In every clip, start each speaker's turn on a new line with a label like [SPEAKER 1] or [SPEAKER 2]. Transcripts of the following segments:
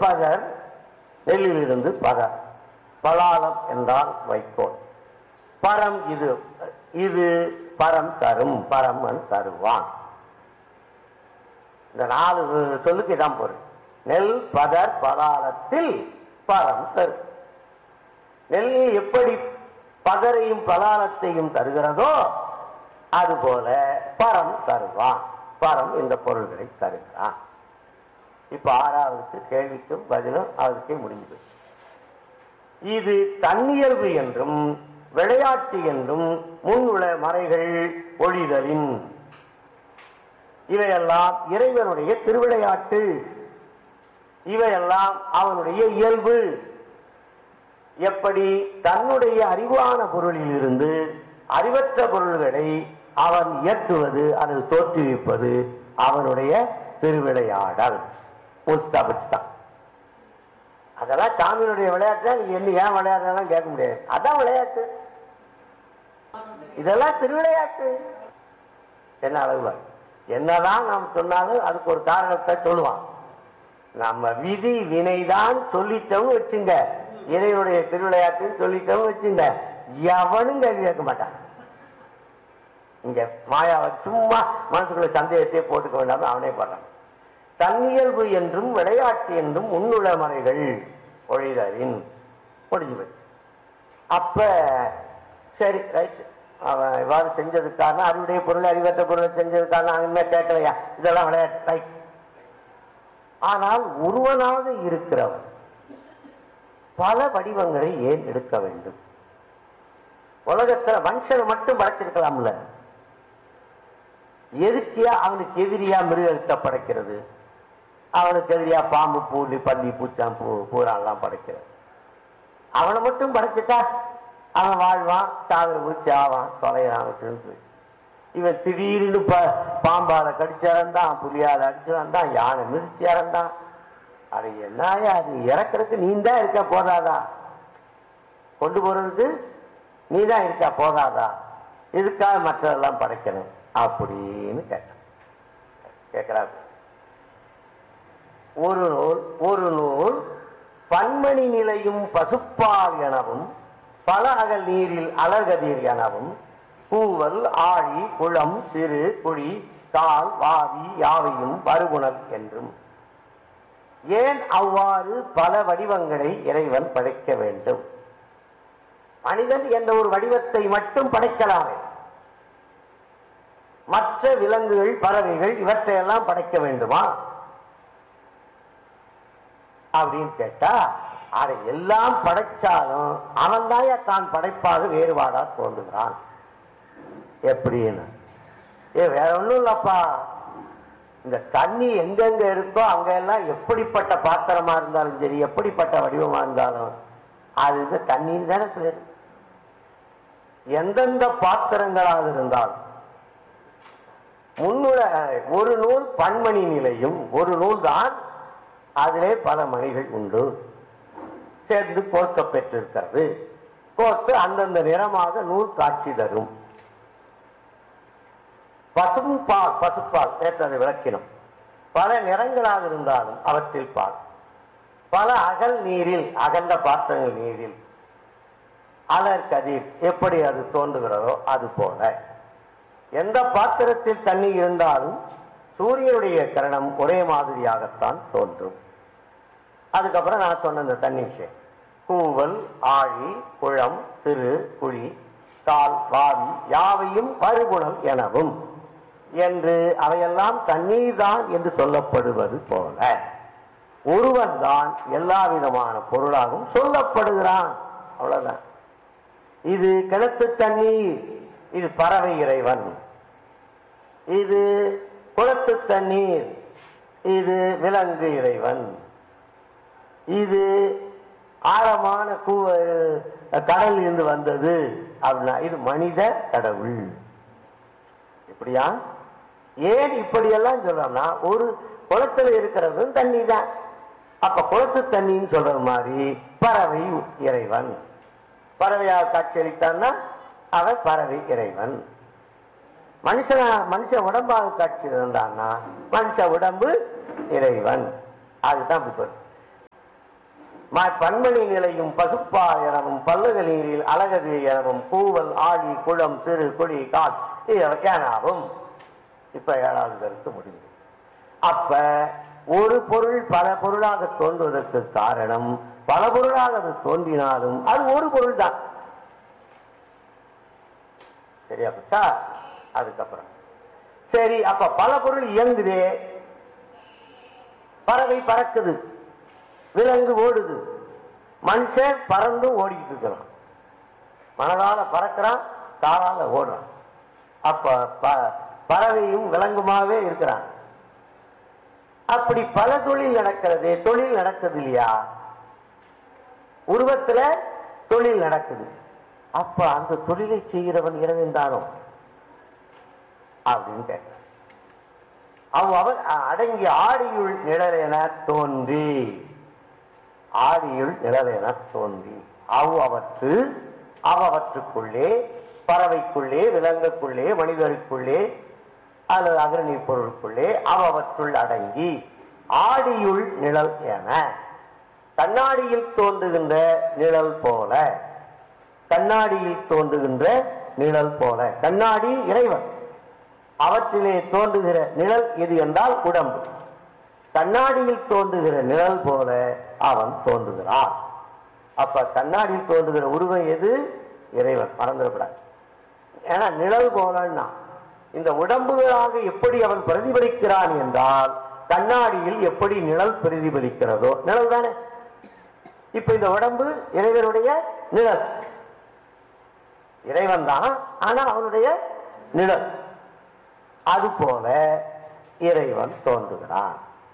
[SPEAKER 1] பதர் நெல்லிலிருந்து பதர் பலாலம் என்றால் வைக்கோல் பரம் இது இது பரம் தரும் பரமன் தருவான் இந்த நாலு சொல்லுக்கு இதான் பொருள் நெல் பதர் பலாலத்தில் பரம் தரும் நெல் எப்படி பதரையும் பலாலத்தையும் தருகிறதோ அதுபோல பரம் தருவான் பரம் இந்த பொருள்களை தருகிறான் இப்ப ஆறாவதுக்கு கேள்விக்கும் பதிலும் அதுக்கே முடிஞ்சது இது தன்னியல்பு என்றும் விளையாட்டு என்றும் முன்னுள்ள மறைகள் ஒழிதலின் இவையெல்லாம் இறைவனுடைய திருவிளையாட்டு இவையெல்லாம் அவனுடைய இயல்பு எப்படி தன்னுடைய அறிவான பொருளில் இருந்து அறிவற்ற பொருள்களை அவன் இயக்குவது அல்லது தோற்றுவிப்பது அவனுடைய திருவிளையாடல் முஸ்தாபிச்சுதான் அதெல்லாம் சாமியினுடைய விளையாட்டு நீ என்ன ஏன் விளையாடுறதெல்லாம் கேட்க முடியாது அதான் விளையாட்டு இதெல்லாம் திருவிளையாட்டு என்ன அளவு என்னதான் நாம் சொன்னாலும் அதுக்கு ஒரு காரணத்தை சொல்லுவான் நம்ம விதி வினைதான் சொல்லிட்டோம்னு வச்சுங்க இறைவனுடைய திருவிளையாட்டுன்னு சொல்லிட்டோம்னு வச்சுங்க எவனும் கேள்வி கேட்க மாட்டான் இங்க மாயாவை சும்மா மனசுக்குள்ள சந்தேகத்தையே போட்டுக்க வேண்டாம் அவனே பாடுறான் தன்னியல்பு என்றும் விளையாட்டு என்றும் முன்னுள்ள மறைகள் ஒழிதலின் முடிஞ்சு போச்சு அப்ப சரி ரைட் அவன் இவ்வாறு செஞ்சதுக்கு காரணம் அறிவுடைய பொருள் அறிவற்ற பொருளை செஞ்சதுக்கு காரணம் அங்கே கேட்கலையா இதெல்லாம் விளையாட்டு ரைட் ஆனால் ஒருவனாக இருக்கிறவன் பல வடிவங்களை ஏன் எடுக்க வேண்டும் உலகத்துல மனுஷனை மட்டும் படைச்சிருக்கலாம்ல எதுக்கியா அவனுக்கு எதிரியா மிருகத்தை படைக்கிறது அவனுக்கு எதிரியா பாம்பு பூலி பள்ளி பூச்சாம் பூ பூரான்லாம் படைக்கிறது அவனை மட்டும் படைச்சிட்டா அவன் வாழ்வான் சாகுற பூச்சி ஆவான் தொலைகிறான் விட்டு இவன் திடீர்னு ப பாம்பால கடிச்சு இறந்தான் புலியால அடிச்சு இறந்தான் யானை மிதிச்சு இறந்தான் அது என்னயா அது இறக்குறதுக்கு நீ தான் இருக்க போதாதா கொண்டு போறதுக்கு நீ தான் இருக்கா போதாதா இதுக்காக மற்றதெல்லாம் படைக்கணும் அப்படின்னு கேட்டான் கேட்கிறாரு ஒரு நூல் ஒரு நூல் பன்மணி நிலையும் பசுப்பால் எனவும் பல அகல் நீரில் அலர்கதிர் எனவும் பூவல் ஆழி குளம் சிறு குழி கால் வாவி யாவையும் வருகுணல் என்றும் ஏன் அவ்வாறு பல வடிவங்களை இறைவன் படைக்க வேண்டும் மனிதன் என்ற ஒரு வடிவத்தை மட்டும் படைக்கலாமே மற்ற விலங்குகள் பறவைகள் இவற்றையெல்லாம் படைக்க வேண்டுமா அப்படின்னு கேட்டா அதை எல்லாம் படைச்சாலும் அவன் தான் படைப்பாக வேறுபாடா தோன்றுகிறான் எப்படின்னு ஏ வேற ஒண்ணும் இல்லப்பா இந்த தண்ணி எங்கெங்க இருக்கோ அங்க எல்லாம் எப்படிப்பட்ட பாத்திரமா இருந்தாலும் சரி எப்படிப்பட்ட வடிவமா இருந்தாலும் அது இந்த தண்ணீர் தானே பேரு எந்தெந்த பாத்திரங்களாக இருந்தாலும் முன்னுள்ள ஒரு நூல் பன்மணி நிலையும் ஒரு நூல் தான் அதிலே பல மணிகள் உண்டு சேர்ந்து கோர்க்க பெற்றிருக்கிறது கோர்த்து அந்தந்த நிறமாக நூல் காட்சி தரும் பசும் பால் பசுப்பால் நேற்று விளக்கினோம் பல நிறங்களாக இருந்தாலும் அவற்றில் பால் பல அகல் நீரில் அகன்ற பாத்திரங்கள் நீரில் அலர் கதிர் எப்படி அது தோன்றுகிறதோ அது போல எந்த பாத்திரத்தில் தண்ணி இருந்தாலும் சூரியனுடைய கரணம் ஒரே மாதிரியாகத்தான் தோன்றும் அதுக்கப்புறம் நான் சொன்ன இந்த தண்ணி விஷயம் கூவல் ஆழி குளம் சிறு குழி கால் வாவி யாவையும் பருகுணம் எனவும் என்று அவையெல்லாம் தண்ணீர் தான் என்று சொல்லப்படுவது போல ஒருவன் தான் எல்லா விதமான பொருளாகவும் சொல்லப்படுகிறான் அவ்வளவுதான் இது கிணத்து தண்ணீர் இது பறவை இறைவன் இது குளத்து தண்ணீர் இது விலங்கு இறைவன் இது ஆழமான கூ கடல் இருந்து வந்தது அப்படின்னா இது மனித கடவுள் இப்படியா ஏன் இப்படியெல்லாம் சொல்றோம்னா ஒரு குளத்துல இருக்கிறது தண்ணி தான் அப்ப குளத்து தண்ணின்னு சொல்ற மாதிரி பறவை இறைவன் பறவையாக காட்சியளித்தான்னா அவன் பறவை இறைவன் மனுஷனா மனுஷ உடம்பாக காட்சி இருந்தான்னா மனுஷ உடம்பு இறைவன் அதுதான் இப்படி சொல்றது ம- பன்மணி நிலையும் பசுப்பால் எனவும் பல்லுக நீரில் அழகது எனவும் கூவல் ஆழி குளம் சிறு குழி கால் எனவும் இப்ப ஏழாவது கருத்து முடிவு அப்ப ஒரு பொருள் பல பொருளாக தோன்றுவதற்கு காரணம் பல பொருளாக அது தோன்றினாலும் அது ஒரு பொருள் தான் சரியா போச்சா அதுக்கப்புறம் சரி அப்ப பல பொருள் இயங்குதே பறவை பறக்குது விலங்கு ஓடுது மனுஷன் பறந்து ஓடிக்கிட்டு இருக்கிறான் மனதால பறக்கிறான் காலால ஓடுறான் அப்ப ப- பறவையும் விலங்குமாவே இருக்கிறான் அப்படி பல தொழில் நடக்கிறது தொழில் நடக்குது இல்லையா உருவத்துல தொழில் நடக்குது அப்ப அந்த தொழிலை செய்கிறவன் இறைவன் தானோ அப்படின்னு கேட்கிறான் அவ் அவர் அடங்கி ஆடியுள் நிழலென தோன்றி ஆடியுள் நிழலென தோன்றி அவ் அவற்று அவற்றுக்குள்ளே பறவைக்குள்ளே விலங்குக்குள்ளே மனிதருக்குள்ளே அல்லது அகரநீர் பொருளுக்குள்ளே அவற்றுள் அடங்கி ஆடியுள் நிழல் என கண்ணாடியில் தோன்றுகின்ற நிழல் போல கண்ணாடியில் தோன்றுகின்ற நிழல் போல கண்ணாடி இறைவன் அவற்றிலே தோன்றுகிற நிழல் எது என்றால் உடம்பு கண்ணாடியில் தோன்றுகிற நிழல் போல அவன் தோன்றுகிறான் அப்ப கண்ணாடியில் தோன்றுகிற உருவம் எது இறைவன் மறந்துடக்கூடாது ஏன்னா நிழல் போலன்னா இந்த உடம்புகளாக எப்படி அவன் பிரதிபலிக்கிறான் என்றால் கண்ணாடியில் எப்படி நிழல் பிரதிபலிக்கிறதோ நிழல் தானே இப்ப இந்த உடம்பு இறைவனுடைய நிழல் இறைவன் தான் ஆனா அவனுடைய நிழல் அதுபோல இறைவன் தோன்றுகிறான்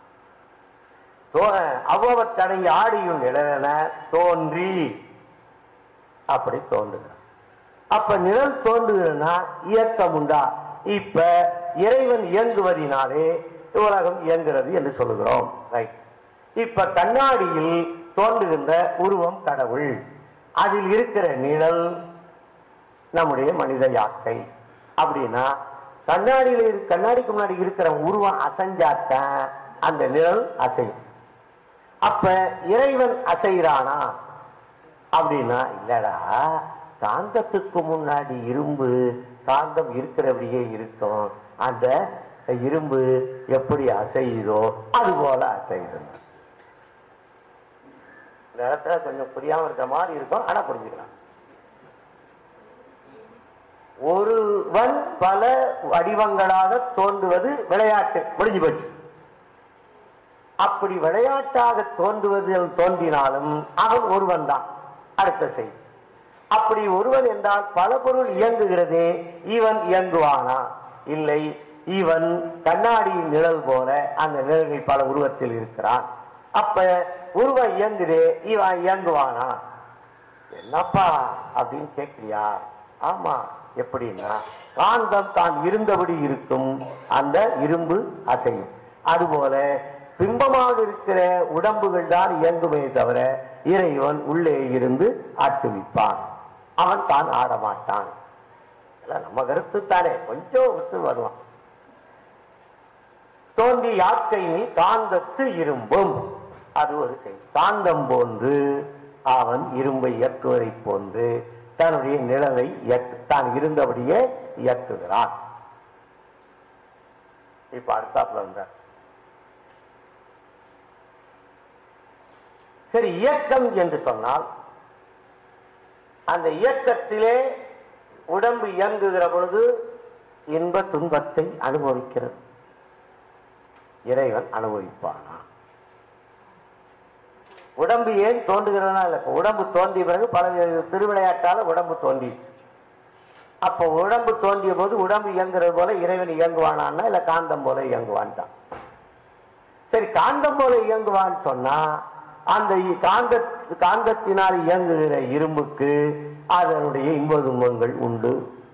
[SPEAKER 1] அவ்வவற்றடை ஆடியும் நிழலென தோன்றி அப்படி தோன்றுகிறான் அப்ப நிழல் தோன்றுகிறனா இயக்கம் உண்டா இப்ப இறைவன் இயங்குவதினாலே உலகம் இயங்குகிறது என்று சொல்லுகிறோம் ரைட் இப்ப கண்ணாடியில் தோன்றுகின்ற உருவம் கடவுள் அதில் இருக்கிற நிழல் நம்முடைய மனித யாக்கை அப்படின்னா கண்ணாடியில இரு- கண்ணாடிக்கு முன்னாடி இருக்கிற உருவம் அசைஞ்சாத்தான் அந்த நிழல் அசையும் அப்ப இறைவன் அசைகிறானா அப்படின்னா இல்லடா காந்தத்துக்கு முன்னாடி இரும்பு காந்தம் இருக்கிறபடியே இருக்கும் அந்த இரும்பு எப்படி அசையுதோ அது போல அசையுது இந்த இடத்துல கொஞ்சம் புரியாம இருக்கிற மாதிரி இருக்கும் ஆனா புரிஞ்சுக்கலாம் ஒருவன் பல வடிவங்களாக தோன்றுவது விளையாட்டு முடிஞ்சு போச்சு அப்படி விளையாட்டாக தோன்றுவதில் தோன்றினாலும் அவன் ஒருவன் தான் அடுத்த செய்தி அப்படி ஒருவன் என்றால் பல பொருள் இயங்குகிறதே இவன் இயங்குவானா இல்லை இவன் கண்ணாடியின் நிழல் போல அந்த நிழலில் பல உருவத்தில் இருக்கிறான் அப்ப உருவம் இயங்குதே இவன் இயங்குவானா என்னப்பா அப்படின்னு கேட்கிறியா ஆமா எப்படின்னா காந்தம் தான் இருந்தபடி இருக்கும் அந்த இரும்பு அசையும் அதுபோல பிம்பமாக இருக்கிற உடம்புகள் தான் இயங்குமே தவிர இறைவன் உள்ளே இருந்து ஆட்டுவிப்பான் அவன் தான் ஆடமாட்டான் இதெல்லாம் நம்ம கருத்து தானே கொஞ்சம் விட்டு வருவான் தோன்றி யாக்கையில் காந்தத்து இரும்பும் அது ஒரு செய்தி காந்தம் போன்று அவன் இரும்பை இயக்குவதை போன்று தன்னுடைய நிழலை இயக்கு தான் இருந்தபடியே இயக்குகிறான் இப்ப அடுத்தாப்புல வந்தார் சரி இயக்கம் என்று சொன்னால் அந்த இயக்கத்திலே உடம்பு இயங்குகிற பொழுது இன்ப துன்பத்தை அனுபவிக்கிறது இறைவன் அனுபவிப்பானா உடம்பு ஏன் தோன்றுகிறதுனா இல்ல இப்ப உடம்பு தோன்றிய பிறகு பல திருவிளையாட்டால உடம்பு தோன்றிடுச்சு அப்போ உடம்பு தோன்றிய போது உடம்பு இயங்குறது போல இறைவன் இயங்குவானான்னா இல்ல காந்தம் போல இயங்குவான்ட்டான் சரி காந்தம் போல இயங்குவான்னு சொன்னா அந்த இ- காந்த காந்தத்தினால் இயங்குகிற இரும்புக்கு அதனுடைய இன்ப துன்பங்கள் உண்டு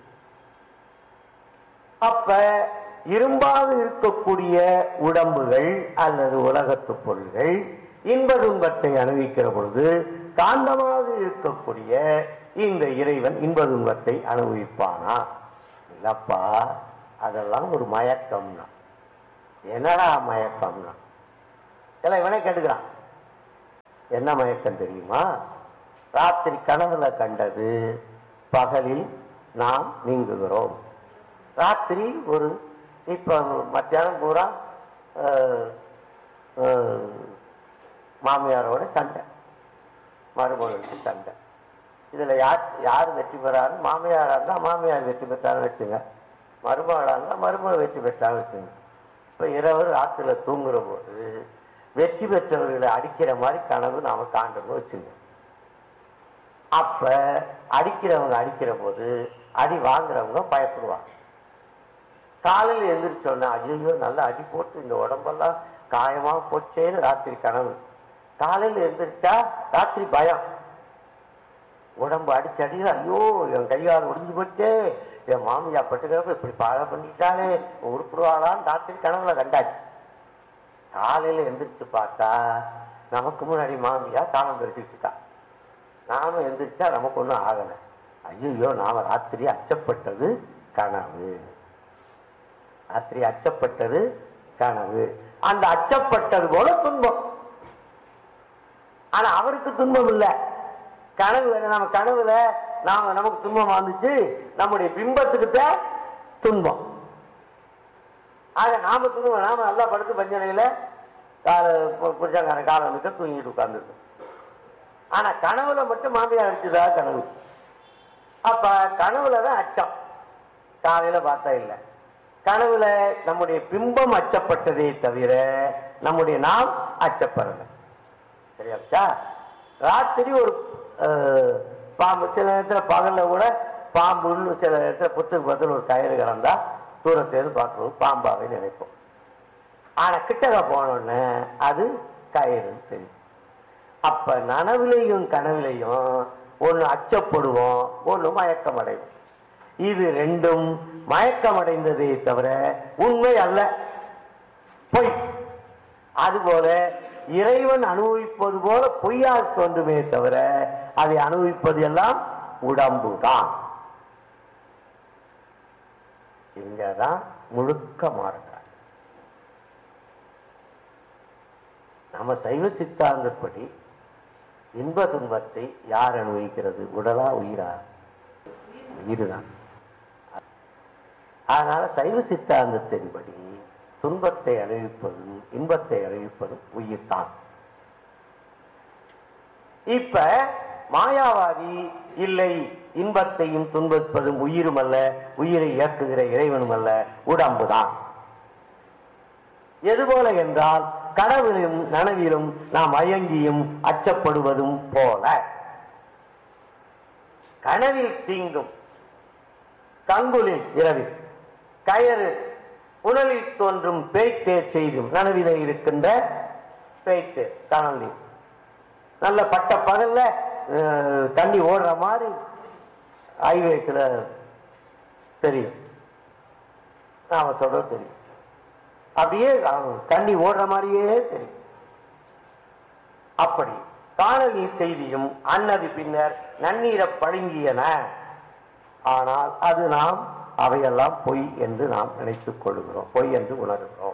[SPEAKER 1] அப்ப இரும்பாக இருக்கக்கூடிய உடம்புகள் அல்லது உலகத்து பொருள்கள் இன்ப துன்பத்தை அனுபவிக்கிற பொழுது காந்தமாக இருக்கக்கூடிய இந்த இறைவன் இன்ப துன்பத்தை அனுபவிப்பானா இல்லப்பா அதெல்லாம் ஒரு மயக்கம்னா என்னடா மயக்கம்னா எல்லாம் இவனே கேட்டுக்கிறான் என்ன மயக்கம் தெரியுமா ராத்திரி கனவுல கண்டது பகலில் நாம் நீங்குகிறோம் ராத்திரி ஒரு இப்ப மத்தியானம் பூரா அஹ், அஹ், மாமியாரோட சண்டை மருமகளுக்கு சண்டை இதுல யார் யார் வெற்றி பெறாரு மாமியாரா இருந்தா மாமியார் வெற்றி பெற்றான்னு வச்சுங்க மருமகளா இருந்தா மருமகள் வெற்றி பெற்றான்னு வச்சுங்க இப்ப இரவு ராத்திரில தூங்குற போது வெற்றி பெற்றவர்களை அடிக்கிற மாதிரி கனவு நாம காண்டணும் வச்சுங்க அப்ப அடிக்கிறவங்க அடிக்கிற போது அடி வாங்குறவங்க பயப்படுவாங்க காலையில் எந்திரிச்சோன்னா ஐயோ நல்லா அடி போட்டு இந்த உடம்பெல்லாம் காயமா போச்சேன்னு ராத்திரி கனவு காலையில் எந்திரிச்சா ராத்திரி பயம் உடம்பு அடிச்சு அடிச்சு ஐயோ என் கையால் ஒடிஞ்சு போச்சே என் மாமியா பட்டுக்கிறப்ப இப்படி பாழ பண்ணிட்டாலே உருப்பிடுவாளான்னு ராத்திரி கனவுல கண்டாச்சு காலையில எந்திரிச்சு பார்த்தா நமக்கு முன்னாடி மாமியா தாளம் பெருட்டிட்டு இருக்கா நாம எந்திரிச்சா நமக்கு ஒன்றும் ஆகலை ஐயோ நாம ராத்திரி அச்சப்பட்டது கனவு ராத்திரி அச்சப்பட்டது கனவு அந்த அச்சப்பட்டது போல துன்பம் ஆனா அவருக்கு துன்பம் இல்ல கனவு நம்ம கனவுல நாம நமக்கு துன்பம் வந்துச்சு நம்முடைய பிம்பத்துக்கு தான் துன்பம் ஆக நாம துன்பம் நாம நல்லா படுத்து பஞ்சனையில கால புருஷங்காரன் காலை நிற்க தூங்கிட்டு உட்கார்ந்துருக்கோம் ஆனா கனவுல மட்டும் மாமியார் அடிச்சதா கனவு அப்ப கனவுல தான் அச்சம் காலையில பார்த்தா இல்ல கனவுல நம்முடைய பிம்பம் அச்சப்பட்டதே தவிர நம்முடைய நாம் அச்சப்படலை சரியாச்சா ராத்திரி ஒரு அஹ், பாம்பு சில நேரத்துல பகல்ல கூட பாம்புன்னு சில நேரத்துல புத்துக்கு பதில் ஒரு கயிறு கிடந்தா தூரத்திலிருந்து பார்க்கும்போது பாம்பாவே நினைப்போம் ஆனா கிட்டக போனோடனே அது கயிறுன்னு தெரியும் அப்ப நனவிலையும் கனவிலையும் ஒண்ணு அச்சப்படுவோம் ஒண்ணு மயக்கம் அடைவோம் இது ரெண்டும் மயக்கம் அடைந்ததே தவிர உண்மை அல்ல பொய் அதுபோல இறைவன் அனுபவிப்பது போல பொய்யாக தோன்றுமே தவிர அதை அனுபவிப்பது எல்லாம் உடம்புதான் இங்கதான் முழுக்க மாறுகிறார் நம்ம சைவ சித்தாந்தப்படி இன்ப துன்பத்தை யார் அனுபவிக்கிறது உடலா உயிரா உயிர்தான் அதனால சைவ சித்தாந்தத்தின்படி துன்பத்தை அனுபவிப்பதும் இன்பத்தை அனுபவிப்பதும் உயிர் தான் இப்ப மாயாவாதி இல்லை இன்பத்தையும் துன்பப்பதும் உயிரும் அல்ல உயிரை இயக்குகிற இறைவனும் அல்ல உடம்புதான் எதுபோல என்றால் கனவிலும் நனவிலும் நாம் அயங்கியும் அச்சப்படுவதும் போல கனவில் தீங்கும் கங்குலில் இரவில் கயறு புனலில் தோன்றும் பேய்த்தேர் செய்தும் நனவிலே இருக்கின்ற பேய்த்தேர் கனலில் நல்ல பட்ட பகல்ல அஹ், தண்ணி ஓடுற மாதிரி ஹைவேஸ்ல தெரியும் நாம சொல்றது தெரியும் அப்படியே அஹ், தண்ணி ஓடுற மாதிரியே தெரியும் அப்படி காணலில் செய்தியும் அன்னது பின்னர் நன்னீரை பழுங்கியன ஆனால் அது நாம் அவையெல்லாம் பொய் என்று நாம் நினைத்துக் கொள்கிறோம் பொய் என்று உணர்கிறோம்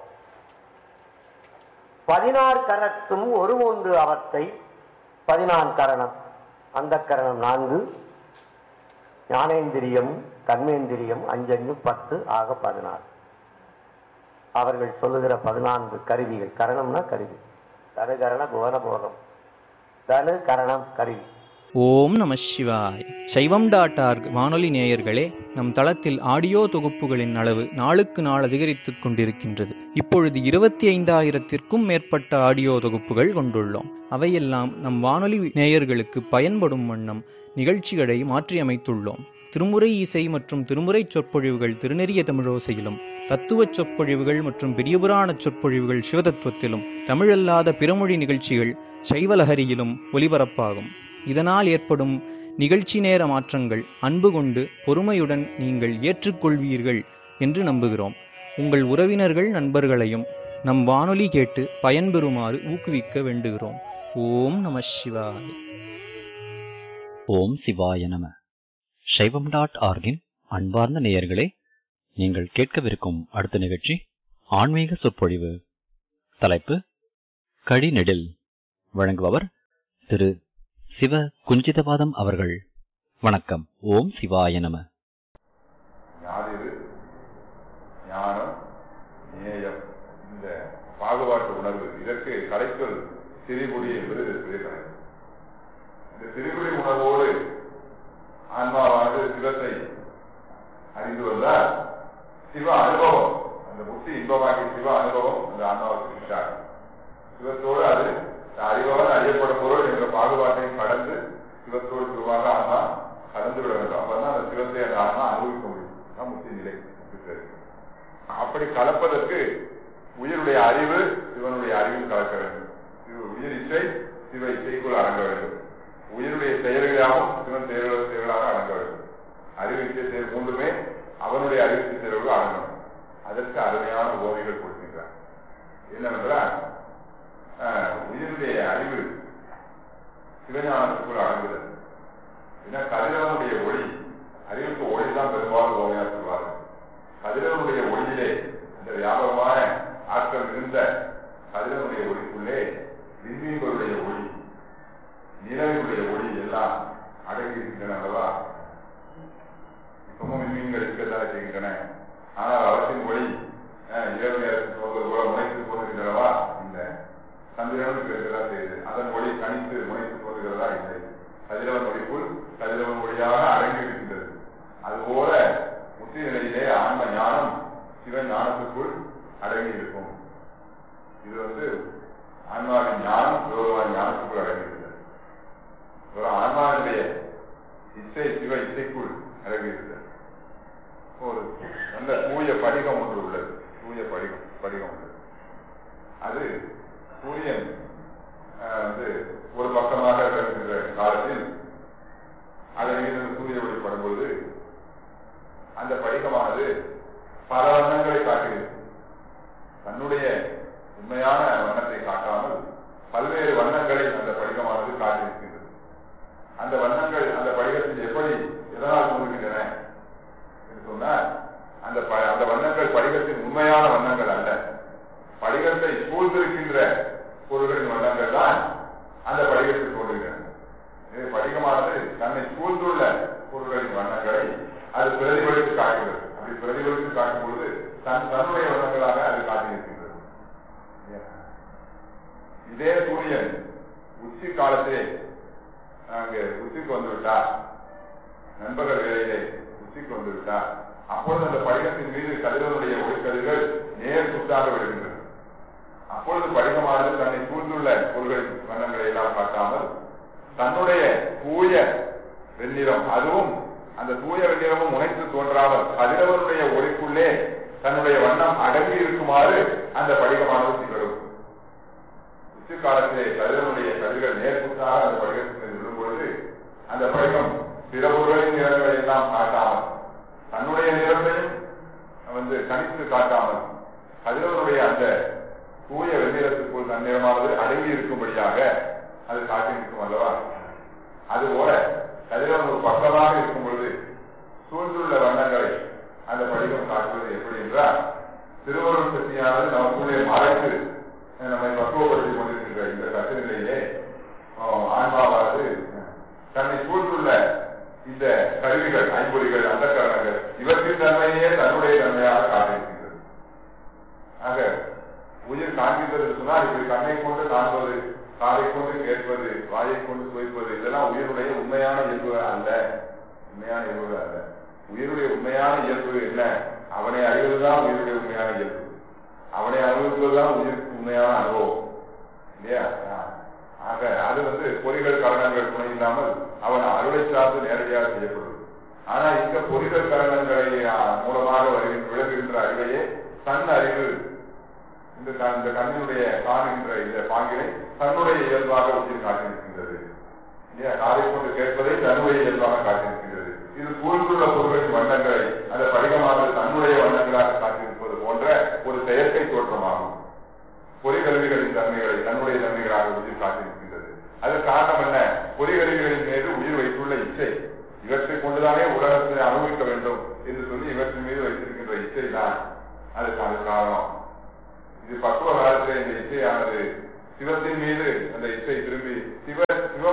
[SPEAKER 1] பதினாறு கரத்தும் ஒரு மூன்று அவத்தை பதினான் கரணம் அந்த கரணம் நான்கு ஞானேந்திரியம் கர்மேந்திரியம் அஞ்சஞ்சு பத்து ஆக பதினாறு அவர்கள் சொல்லுகிற பதினான்கு கருவிகள் கரணம்னா கருவி தனுகரண புவன போகம் தனு கரணம் கருவி
[SPEAKER 2] ஓம் நம சிவாய் சைவம் டாட் ஆர்க் வானொலி நேயர்களே நம் தளத்தில் ஆடியோ தொகுப்புகளின் அளவு நாளுக்கு நாள் அதிகரித்துக் கொண்டிருக்கின்றது இப்பொழுது இருபத்தி ஐந்தாயிரத்திற்கும் மேற்பட்ட ஆடியோ தொகுப்புகள் கொண்டுள்ளோம் அவையெல்லாம் நம் வானொலி நேயர்களுக்கு பயன்படும் வண்ணம் நிகழ்ச்சிகளை மாற்றியமைத்துள்ளோம் திருமுறை இசை மற்றும் திருமுறை சொற்பொழிவுகள் திருநெறிய தமிழோசையிலும் தத்துவச் சொற்பொழிவுகள் மற்றும் பெரியபுராண சொற்பொழிவுகள் சிவதத்துவத்திலும் தமிழல்லாத பிறமொழி நிகழ்ச்சிகள் சைவலஹரியிலும் ஒலிபரப்பாகும் இதனால் ஏற்படும் நிகழ்ச்சி நேர மாற்றங்கள் அன்பு கொண்டு பொறுமையுடன் நீங்கள் ஏற்றுக்கொள்வீர்கள் என்று நம்புகிறோம் உங்கள் உறவினர்கள் நண்பர்களையும் நம் வானொலி கேட்டு பயன்பெறுமாறு ஊக்குவிக்க வேண்டுகிறோம் ஓம் நம சிவாய்
[SPEAKER 3] ஓம் சிவாய நம சைவம் டாட் ஆர்கின் அன்பார்ந்த நேயர்களே நீங்கள் கேட்கவிருக்கும் அடுத்த நிகழ்ச்சி ஆன்மீக சொற்பொழிவு தலைப்பு கடிநெடில் வழங்குபவர் திரு சிவ குஞ்சிதபாதம் அவர்கள் வணக்கம் ஓம் சிவாய நம
[SPEAKER 4] ஞாதிரு ஞானம் நேயம் இந்த பாகுபாட்டு உணர்வு இதற்கு கலைச்சொல் திரிபுடி என்பது இதற்கு கலைச்சொல் இந்த திரிபுடி உணர்வோடு ஆன்மாவானது சிவத்தை அறிந்து வந்தால் சிவ அனுபவம் அந்த முக்தி இன்பமாகிய சிவ அனுபவம் அந்த ஆன்மாவுக்கு கிட்டார் சிவத்தோடு அது அறிபவன் அறியப்படும் பொருள் என்ற பாகுபாட்டையும் கடந்து சிவத்தோடு சிவமாக ஆன்மா கலந்து விட வேண்டும் அப்பதான் அந்த சிவத்தை அந்த ஆன்மா அனுபவிக்க முடியும் அதான் முக்தி நிலை இருக்கிறது. அப்படி கலப்பதற்கு உயிருடைய அறிவு சிவனுடைய அறிவில் கலக்க வேண்டும் சிவ- உயிர் இச்சை சிவ இச்சைக்குள் அடங்க வேண்டும் உயிருடைய செயல்களாகவும் சிவன் செயல்கள் செயல்களாக அடங்க வேண்டும் அறிவு இச்சை செயல் மூன்றுமே அவனுடைய அறிவு இச்சை செயல்கள் அடங்கணும் அதற்கு அருமையான ஓவிகள் கொடுக்கின்றார் என்னவென்றால் ஆஹ், உயிருடைய அறிவு சிவஞானத்துக்குள் அடங்குகிறது ஏன்னா கதிரவனுடைய ஒளி அறிவுக்கு ஒளி தான் பெரும்பாலும் ஓமையா சொல்வார்கள் கதிரவனுடைய ஒளியிலே அந்த வியாபகமான ஆற்றல் இருந்த கதிரவனுடைய ஒளிக்குள்ளே விண்மீன்களுடைய ஒளி நிலவினுடைய ஒளி எல்லாம் அடங்கி இருக்கின்றன அல்லவா இப்பவும் விண்மீன்கள் இருக்கத்தான் செய்கின்றன ஆனால் அவற்றின் ஒளி அஹ், இரவு நேரத்தில் தோன்றது போல முனைத்து தோன்றுகின்றனவா இல்லை சந்திரனுக்கு இருக்கதான் செய்யுது அதன் ஒளி கணித்து முனைத்து தோன்றுகிறதா இல்லை கதிரவன் ஒளிக்குள் கதிரவன் ஒளியாக அடங்கி இருக்கின்றது அதுபோல முத்தி நிலையிலே ஆன்ம ஞானம் சிவ ஞானத்துக்குள் அடங்கி இருக்கும் இது வந்து ஆன்மாவின் ஞானம் சிவபெருமான் ஞானத்துக்குள் அடங்கி இருக்கிறது ஒரு ஆன்மாவினுடைய இச்சை சிவ இச்சைக்குள் அடங்கி இருக்கிறது ஒரு நல்ல தூய படிகம் ஒன்று உள்ளது தூய படிகம் படிகம் உள்ளது அது சூரியன் அஹ், வந்து ஒரு பக்கமாக இருக்கின்ற காலத்தில் அதன் மீது இந்த சூரிய ஒளி படும்பொழுது அந்த படிகமானது பல வண்ணங்களை காட்டுகிறது தன்னுடைய உண்மையான வண்ணத்தை காட்டாமல் பல்வேறு வண்ணங்களை அந்த படிகமானது காட்டியிருக்கின்றது அந்த வண்ணங்கள் அந்த படிகத்தில் எப்படி எதனால் தோன்றுகின்றன என்று சொன்னால் அந்த ப- அந்த வண்ணங்கள் படிகத்தின் உண்மையான வண்ணங்கள் அல்ல படிகத்தை சூழ்ந்திருக்கின்ற பொருள்களின் வண்ணங்கள் தான் அந்த படிகத்தில் தோன்றுகின்றன இது படிகமானது தன்னை சூழ்ந்துள்ள பொருள்களின் வண்ணங்களை அது பிரதிபலித்து காட்டுகிறது அப்படி பிரதிபலித்து காட்டும் பொழுது தன் தன்னுடைய வண்ணங்களாக அது காட்டியிருக்கின்றது இதே சூரியன் உச்சி காலத்திலே அங்கே உச்சிக்கு வந்து விட்டார் நண்பர்கள் வேலையிலே உச்சிக்கு வந்து விட்டார் அப்பொழுது அந்த படிகத்தின் மீது கதிரவனுடைய ஒளிக்கதிர்கள் நேர் சுட்டாக விடுகின்றன அப்பொழுது படிகமானது தன்னை சூழ்ந்துள்ள பொருள்களின் வண்ணங்களை எல்லாம் காட்டாமல் தன்னுடைய தூய வெண்ணிறம் அதுவும் அந்த தூய வெண்ணிறமும் உணைத்து தோன்றாமல் கதிரவனுடைய ஒளிக்குள்ளே தன்னுடைய வண்ணம் அடங்கி இருக்குமாறு அந்த படிகமானது திகழும் உச்சி காலத்திலே கதிரவனுடைய கதிர்கள் நேர்குத்தாக அந்த படிகத்தில் விழும் பொழுது அந்த படிகம் பிற பொருள்களின் நிறங்களை எல்லாம் காட்டாமல் தன்னுடைய நிறத்தையும் வந்து தனித்து காட்டாமல் கதிரவனுடைய அந்த தூய வெண்ணிறத்துக்குள் தன்னிறமானது அடங்கி இருக்கும்படியாக அது காட்டியிருக்கும் அல்லவா அதுபோல கதிரவன் ஒரு பக்கமாக இருக்கும் பொழுது சூழ்ந்துள்ள வண்ணங்களை அந்த படிகம் காட்டுவது எப்படி என்றால் திருவருள் சக்தியானது நமக்குள்ளே மறைத்து அஹ், நம்மை பக்குவப்படுத்திக் கொண்டிருக்கின்ற இந்த கட்டு நிலையிலே அஹ், ஆன்மாவானது தன்னை சூழ்ந்துள்ள இந்த கருவிகள் ஐம்பொறிகள் அந்த கரணங்கள் இவற்றின் தன்மையே தன்னுடைய தன்மையாக காட்டியிருக்கின்றது ஆக உயிர் காண்கின்றது என்று சொன்னால் இப்படி கண்ணை கொண்டு காண்பது காதை கொண்டு கேட்பது வாயை கொண்டு சுவைப்பது இதெல்லாம் உயிருடைய உண்மையான இயல்பு அல்ல உண்மையான இயல்பு அல்ல உயிருடைய உண்மையான இயல்பு என்ன அவனை அறிவதுதான் உயிருடைய உண்மையான இயல்பு அவனை அனுபவிப்பதுதான் உயிருக்கு உண்மையான அனுபவம் இல்லையா ஆ. ஆக அது வந்து பொறிகள் காரணங்கள் துணை இல்லாமல் அவன் அருளை சார்ந்து நேரடியாக செய்யப்படுவது ஆனா இந்த பொறிகள் காரணங்களை ஆ, மூலமாக வருகின்ற விளங்குகின்ற அறிவையே தன் அறிவு இந்த க- இந்த கண்ணினுடைய காணுகின்ற இந்த பாங்கினை தன்னுடைய இயல்பாக உயிர் காட்டியிருக்கின்றது இல்லையா காதை கொண்டு கேட்பதை தன்னுடைய இயல்பாக காட்டியிருக்கின்றது இது சூழ்ந்துள்ள பொருள்களின் வண்ணங்களை அந்த படிகமானது தன்னுடைய வண்ணங்களாக காட்டியிருப்பது போன்ற ஒரு செயற்கை தோற்றமாகும் பொறிகருவிகளின் தன்மைகளை தன்னுடைய தன்மைகளாக உயிர் காட்டியிருக்கின்றது அது காரணம் என்ன பொறிகருவிகளின் மீது உயிர் வைத்துள்ள இச்சை இவற்றை கொண்டுதானே உலகத்தை அனுபவிக்க வேண்டும் என்று சொல்லி இவற்றின் மீது வைத்திருக்கின்ற இச்சை தான் அதுக்கு அது காரணம் இது பக்குவ காலத்தில் இந்த இச்சையானது சிவத்தின் மீது அந்த இச்சை திரும்பி சிவ சிவ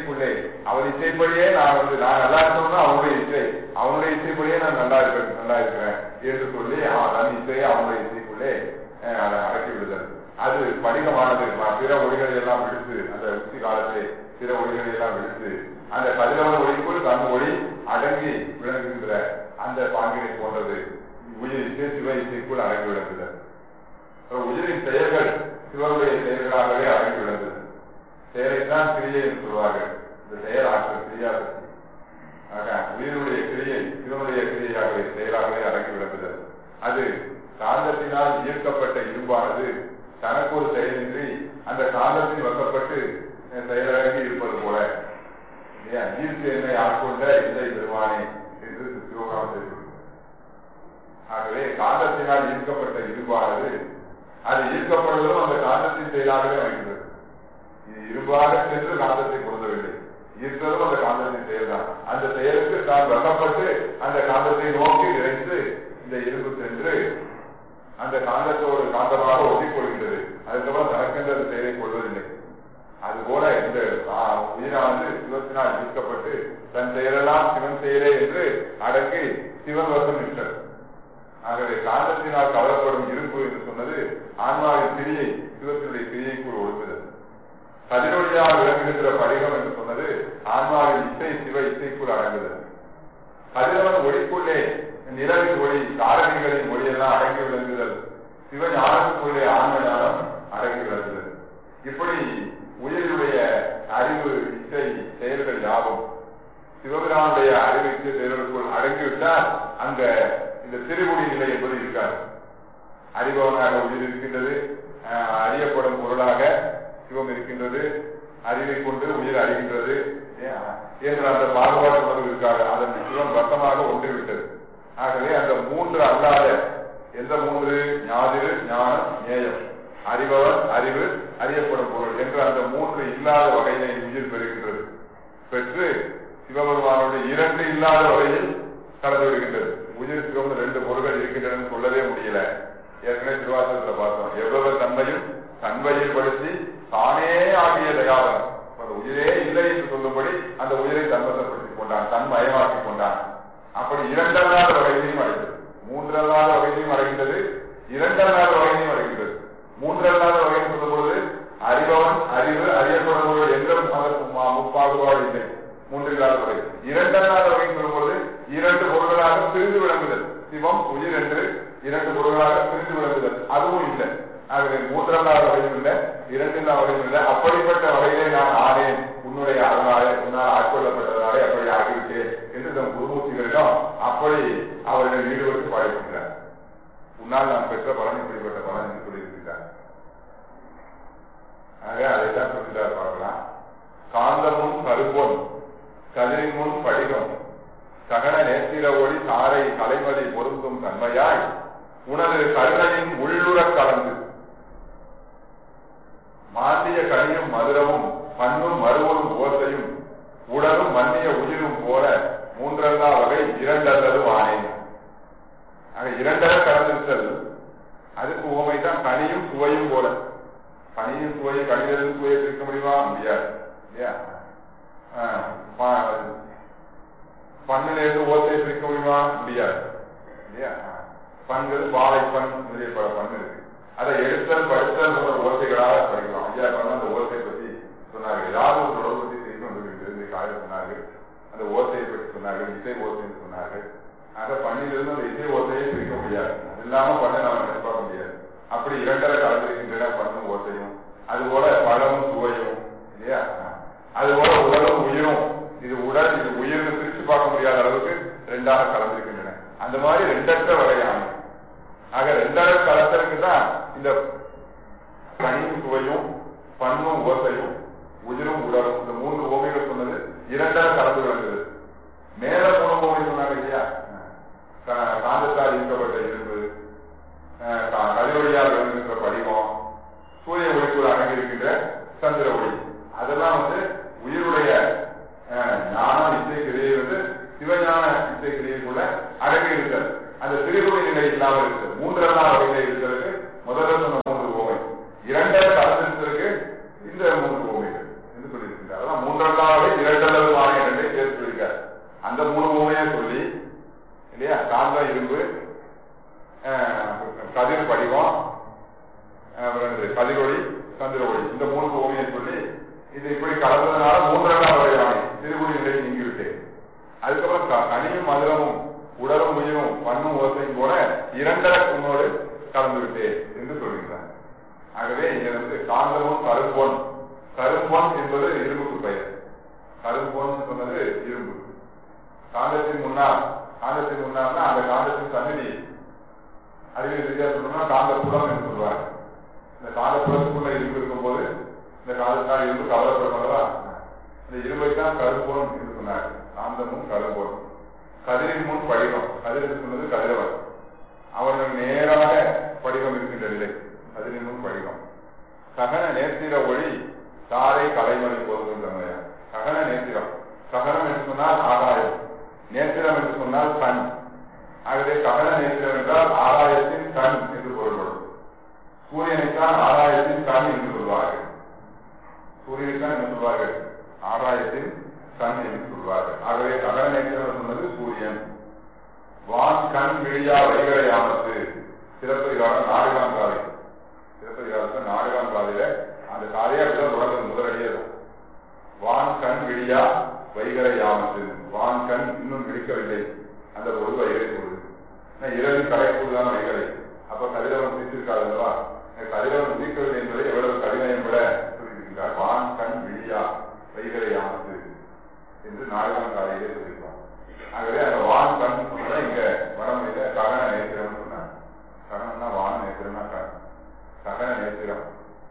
[SPEAKER 4] இசைக்குள்ளே அவன் இசைப்படியே நான் வந்து நான் நல்லா இருக்கணும்னா அவனுடைய இசை அவனுடைய இசைப்படியே நான் நல்லா இருக்கிறேன் நல்லா இருக்கிறேன் என்று சொல்லி அவன் தன் இசையை அவனுடைய இசைக்குள்ளே அஹ், அதை அடக்கி விடுதல் அது படிகமானது ம- பிற ஒளிகளை எல்லாம் விடுத்து அந்த உச்சி காலத்திலே பிற ஒளிகளை எல்லாம் விடுத்து அந்த கதிரவன் ஒளிக்குள் தன் ஒளி அடங்கி விளங்குகின்ற அந்த பாங்கினை போன்றது உயிர் இசை சிவ இசைக்குள் அடங்கி விளங்குதல் அப்புறம் உயிரின் செயல்கள் சிவனுடைய செயல்களாகவே அடங்கி விளங்குது செயலைத்தான் கிரியை என்று சொல்வார்கள் இந்த செயல் ஆற்றல் கிரியாசக்தி ஆக உயிரினுடைய கிரியை சிவனுடைய கிரியையாகவே செயலாகவே அடங்கி விளங்குதல் அது காந்தத்தினால் ஈர்க்கப்பட்ட இரும்பானது தனக்கு ஒரு செயலின்றி அந்த காந்தத்தின் வசப்பட்டு அஹ், செயலடங்கி இருப்பது போல இல்லையா ஈர்த்து என்னை ஆட்கொண்ட இல்லை பெருமானே என்று சிவகாமம் தெரிவிக்கும் ஆகவே காந்தத்தினால் ஈர்க்கப்பட்ட இரும்பானது அது ஈர்க்கப்படுவதும் அந்த காந்தத்தின் செயலாகவே அமைகிறது இது இரும்பாக சென்று காந்தத்தை பொருந்தவில்லை ஈர்த்ததும் அந்த காந்தத்தின் செயல்தான் அந்த செயலுக்கு தான் வெள்ளப்பட்டு அந்த காந்தத்தை நோக்கி இறைந்து இந்த இரும்பு சென்று அந்த காந்தத்தோடு காந்தமாக ஒட்டிக்கொள்கின்றது அதுக்கப்புறம் தனக்கென்று அந்த செயலை கொள்வதில்லை அதுபோல இந்த ஆ, உயிரானது சிவத்தினால் ஈர்க்கப்பட்டு தன் செயலெல்லாம் சிவன் செயலே என்று அடங்கி சிவன் வசம் நிற்கிறது ஆகவே காந்தத்தினால் கவரப்படும் இருப்பு என்று சொன்னது ஆன்மாவின் கிரியை சிவத்தினுடைய கிரியைக்குள் ஒழுங்குதல் கதிரொலியாக விளங்குகின்ற படிகம் என்று சொன்னது ஆன்மாவின் இசை சிவ இசைக்குள் அடங்குதல் கதிரவன் ஒளிக்குள்ளே நிலவின் ஒளி காரணிகளின் ஒளியெல்லாம் அடங்கி விளங்குதல் சிவ ஞானத்துக்குள்ளே ஆன்ம ஞானம் அடங்கி விளங்குதல் இப்படி உயிரினுடைய அறிவு இசை செயல்கள் யாவும் சிவபிரானுடைய அறிவு இசை செயல்களுக்குள் அடங்கிவிட்டால் அங்க இந்த திருகுடி நிலை என்பது இருக்காது அறிபவனாக உயிர் இருக்கின்றது அஹ், அறியப்படும் பொருளாக சிவம் இருக்கின்றது அறிவை கொண்டு உயிர் அறிகின்றது ஏன், என்ற அந்த பாகுபாடு உணர்வு இருக்காது அதன் சிவம் வட்டமாக ஒன்றிவிட்டது ஆகவே அந்த மூன்று அல்லாத எந்த மூன்று ஞாதிரு ஞானம் நேயம் அறிபவன் அறிவு அறியப்படும் பொருள் என்ற அந்த மூன்று இல்லாத வகையினை உயிர் பெறுகின்றது பெற்று சிவபெருமானுடைய இரண்டு இல்லாத வகையில் கலந்து விடுகின்றது உயிர் சிவம் ரெண்டு பொருள்கள் இருக்கின்றன சொல்லவே முடியல ஏற்கனவே திருவாசகத்துல பார்த்தோம் எவ்வளவு தன்மையும் தன்மையில் படுத்தி தானே ஆகிய தயாவன் அந்த உயிரே இல்லை என்று சொல்லும்படி அந்த உயிரை தன்வசப்படுத்திக் கொண்டான் தன்மயமாக்கிக் கொண்டான் அப்படி இரண்டல்லாத வகையிலையும் அடைந்தது மூன்றல்லாத வகையிலையும் அடைகின்றது இரண்டல்லாத வகையிலையும் அடைகின்றது மூன்றல்லாத வகையில் சொல்லும் பொழுது அறிபவன் அறிவு அறியப்படும் பொருள் எந்த அதற்கு மா- முப்பாகுபாடு இல்லை மூன்றில்லாத வகை இரண்டல்லாத வகை சொல்லும்போது இரண்டு பொருள்களாக பிரிந்து விளங்குதல் சிவம் உயிர் என்று இரண்டு பொருள்களாக பிரிந்து விளங்குதல் அதுவும் இல்லை ஆகவே மூன்றல்லாத வகையும் இல்லை இரண்டில்லா வகையும் இல்லை அப்படிப்பட்ட வகையிலே நான் ஆனேன் உன்னுடைய அருளாலே உன்னால் ஆட்கொள்ளப்பட்டதாலே அப்படி ஆகிவிட்டேன் என்று நம் குருமூர்த்திகளிடம் அப்படி அவர்கள் ஈடுபட்டு பாடியிருக்கிறார் உன்னால் நான் பெற்ற பலன் இப்படிப்பட்ட பலன் என்று சொல்லியிருக்கிறார் ஆக அதைத்தான் சொல்கிறார் பார்க்கலாம் காந்தமும் கருப்பொன் கதிரின் முன் படிகம் சகன நேத்திர ஒளி தாரை கலைமதி பொருந்தும் தன்மையாய் உனது கருணையின் உள்ளுறக் கலந்து மாந்திய கனியும் மதுரமும் பண்ணும் மறுவனும் ஓசையும் உடலும் மன்னிய உயிரும் போல மூன்றல்லா வகை இரண்டல்லது ஆனேன் ஆக இரண்டர கலந்திருத்தல் அதுக்கு உவமை தான் கனியும் சுவையும் போல கனியும் சுவையும் கனிதலும் சுவையை பிரிக்க முடியுமா முடியாது இல்லையா ஆஹ், ப- பண்ணில இருந்து ஓசையை பிரிக்க முடியுமா முடியாது இல்லையா பண்கள் வாழை பண் முதலிய பல பண் இருக்கு அதை எடுத்தல் படித்தல் போன்ற ஓசைகளாக படிக்கலாம் ஐயா பண்ண அந்த ஓசை பத்தி சொன்னார்கள் ஏதாவது ஒரு தொடர்பு பத்தி செய்து வந்து காலையில் சொன்னார்கள் அந்த ஓசையை பற்றி சொன்னார்கள் இசை ஓசைன்னு சொன்னார்கள் ஆக பண்ணிலிருந்து அந்த இசை ஓசையை பிரிக்க முடியாது அது இல்லாம பண்ண நாம நினைப்பாக்க முடியாது அப்படி இரண்டரை கலந்திருக்கின்றன பண்ணும் ஓசையும் அதுபோல பழமும் சுவையும் இல்லையா அதுபோல உடலும் உயிரும் இது உடல் இது உயிர்னு பிரிச்சு பார்க்க முடியாத அளவுக்கு ரெண்டாக கலந்திருக்கின்றன அந்த மாதிரி ரெண்டற்ற வகையான ஆக ரெண்டரை கலத்தலுக்கு தான் இந்த கனியும் சுவையும் பண்ணும் ஓசையும் உயிரும் உடலும் இந்த மூன்று ஓமைகள் சொன்னது இரண்டரை கலந்து விளங்குது மேல போன ஓமை சொன்னாங்க இல்லையா கா- காந்தத்தால் ஈர்க்கப்பட்ட இரும்பு அஹ் கா- கதிரொலியால் விளங்குகின்ற படிவம் சூரிய ஒளிக்குள் அடங்கியிருக்கின்ற சந்திர ஒளி அதெல்லாம் வந்து உயிருடைய அஹ், ஞானம் இசை கிரியை வந்து சிவஞான இசை கிரியைக்குள்ள அடங்கி இருக்கிறது அந்த திருகுடி நிலை இல்லாமல் இருக்கிறது மூன்றெல்லாம் வகையில இருக்கிறதுக்கு முதல்ல சொன்ன மூன்று ஓமை இரண்டரை கலந்திருக்கிறதுக்கு இந்த மூன்று ஓமைகள் என்று சொல்லியிருக்கின்றார் அதான் மூன்றெல்லாம் வகை கதிரொளி சந்திர ஒளி இந்த மூணு ஓவியம் சொல்லி இது இப்படி கலந்ததுனால மூன்றாம் வகையான திருகுடி நிலை நீங்கிவிட்டேன் அதுக்கப்புறம் க- கனியும் மதுரமும் உடலும் உயிரும் பண்ணும் ஓசையும் போல இரண்டர உன்னோடு கலந்து விட்டேன் என்று சொல்கின்றார் ஆகவே இங்க வந்து காந்தமும் கரும்பொன் கரும்பொன் என்பது இரும்புக்கு பெயர் கரும்பொன் சொன்னது இரும்பு காந்தத்தின் முன்னால் காந்தத்தின் முன்னால்னா அந்த காந்தத்தின் சந்நிதி அறிவியல் ரீதியா சொல்லணும்னா காந்த புலம் என்று சொல்வாங்க இந்த காந்த புலத்துக்குள்ள இரும்பு இருக்கும்போது இந்த காலத்தால் இரும்பு கவலைப்படும் அல்லவா இந்த இரும்பை தான் கரும்பொன் என்று சொன்னார் காந்தமும் கரும்பொன் கதிரின் முன் படிகம் கதிர் சொன்னது கதிரவன் அவர்கள் நேராக படிகம் இருக்கின்ற நிலை கதிரின் முன் படிகம் சகன நேத்திர ஒளி தாரை கலைமணி போதுகின்றன சகன நேத்திரம் சகனம் என்று சொன்னால் ஆகாயம் நேத்திரம் என்று சொன்னால் கண் ஆகவே ககன நேத்திரம் என்றால் ஆகாயத்தின் கண் என்று பொருள்படும் சூரியனைத்தான் ஆகாயத்தின் கண் என்று சொல்வார்கள் சூரியனைத்தான் என்ன சொல்வார்கள் ஆகாயத்தின் கண் என்று சொல்வார்கள் ஆகவே ககன நேத்திரம் சொன்னது சூரியன் வான் கண் விழியா வைகரை ஆமத்து சிறப்பதிகாரம் நாடுகான் காலை சிறப்பதிகாரத்தில் நாடுகான் காலையில அந்த காலையை அப்படிதான் தொடங்குது முதலடியே தான் வான் கண் விழியா வைகரை ஆமத்து வான் கண் இன்னும் விழிக்கவில்லை அந்த பொருள் வைகரை பொருள் ஏன்னா இரவில் கடைக்குள்ளான் வைகரை அப்ப கதிரவன் உதித்திருக்காது அல்லவா இந்த கதிரவன் உதிக்கவில்லை என்பதை எவ்வளவு கடினம் விட சொல்லியிருக்கிறார் வான் கண் விழியா வைகரை ஆமத்து என்று நாடுகான் காலையிலே சொல்லியிருப்பார் ஆகவே அந்த வான் கண் சொன்னதை இங்க வடமொழியில ககன நேத்திரம் சொன்னார் ககனம்னா வான் நேத்திரம்னா கண் ககன நேத்திரம்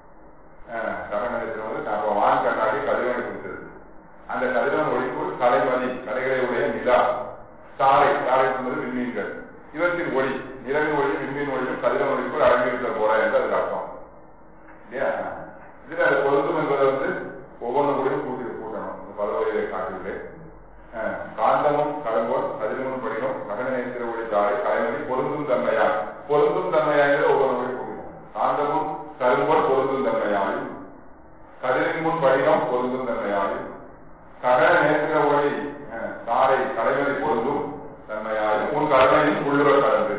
[SPEAKER 4] அஹ், ககன நேத்திரம் வந்து அப்ப வான் கண்ணாடி கதிரவனை குறித்தது அந்த கதிரவன் ஒளிக்குள் கலைமதி கலைகளை உடைய நிலா தாரை தாரை என்பது விண்மீன்கள் இவற்றின் ஒளி நிலவின் ஒளியும் விண்மீன் ஒளியும் கதிரவன் ஒளிக்குள் அடங்கியிருக்க போல என்று அதுக்கு அர்த்தம் இல்லையா இதுல அது பொருந்தும் என்பதை வந்து ஒவ்வொன்று கூடயும் கூட்டி கூட்டணும் இந்த பதவியை காட்டிவிட்டு அஹ், காந்தமும் கடம்போல் கதிரமும் படிக்கும் ககன நேத்திர ஒளி தாரை கலைமதி பொருந்தும் தன்மையா பொருந்தும் தன்மையாங்கிறத ஒவ்வொரு கூடி கூட்டணும் காந்தமும் கரும்போல் பொருந்தும் தன்மையாயும் கதிரின் முன் படிகம் பொருந்தும் தன்மையாயும் ககன நேத்திர ஒளி அஹ், தாரை கலைமதி பொருந்தும் தன்மையாயும் உன் கருணையின் உள்ளுர கலந்து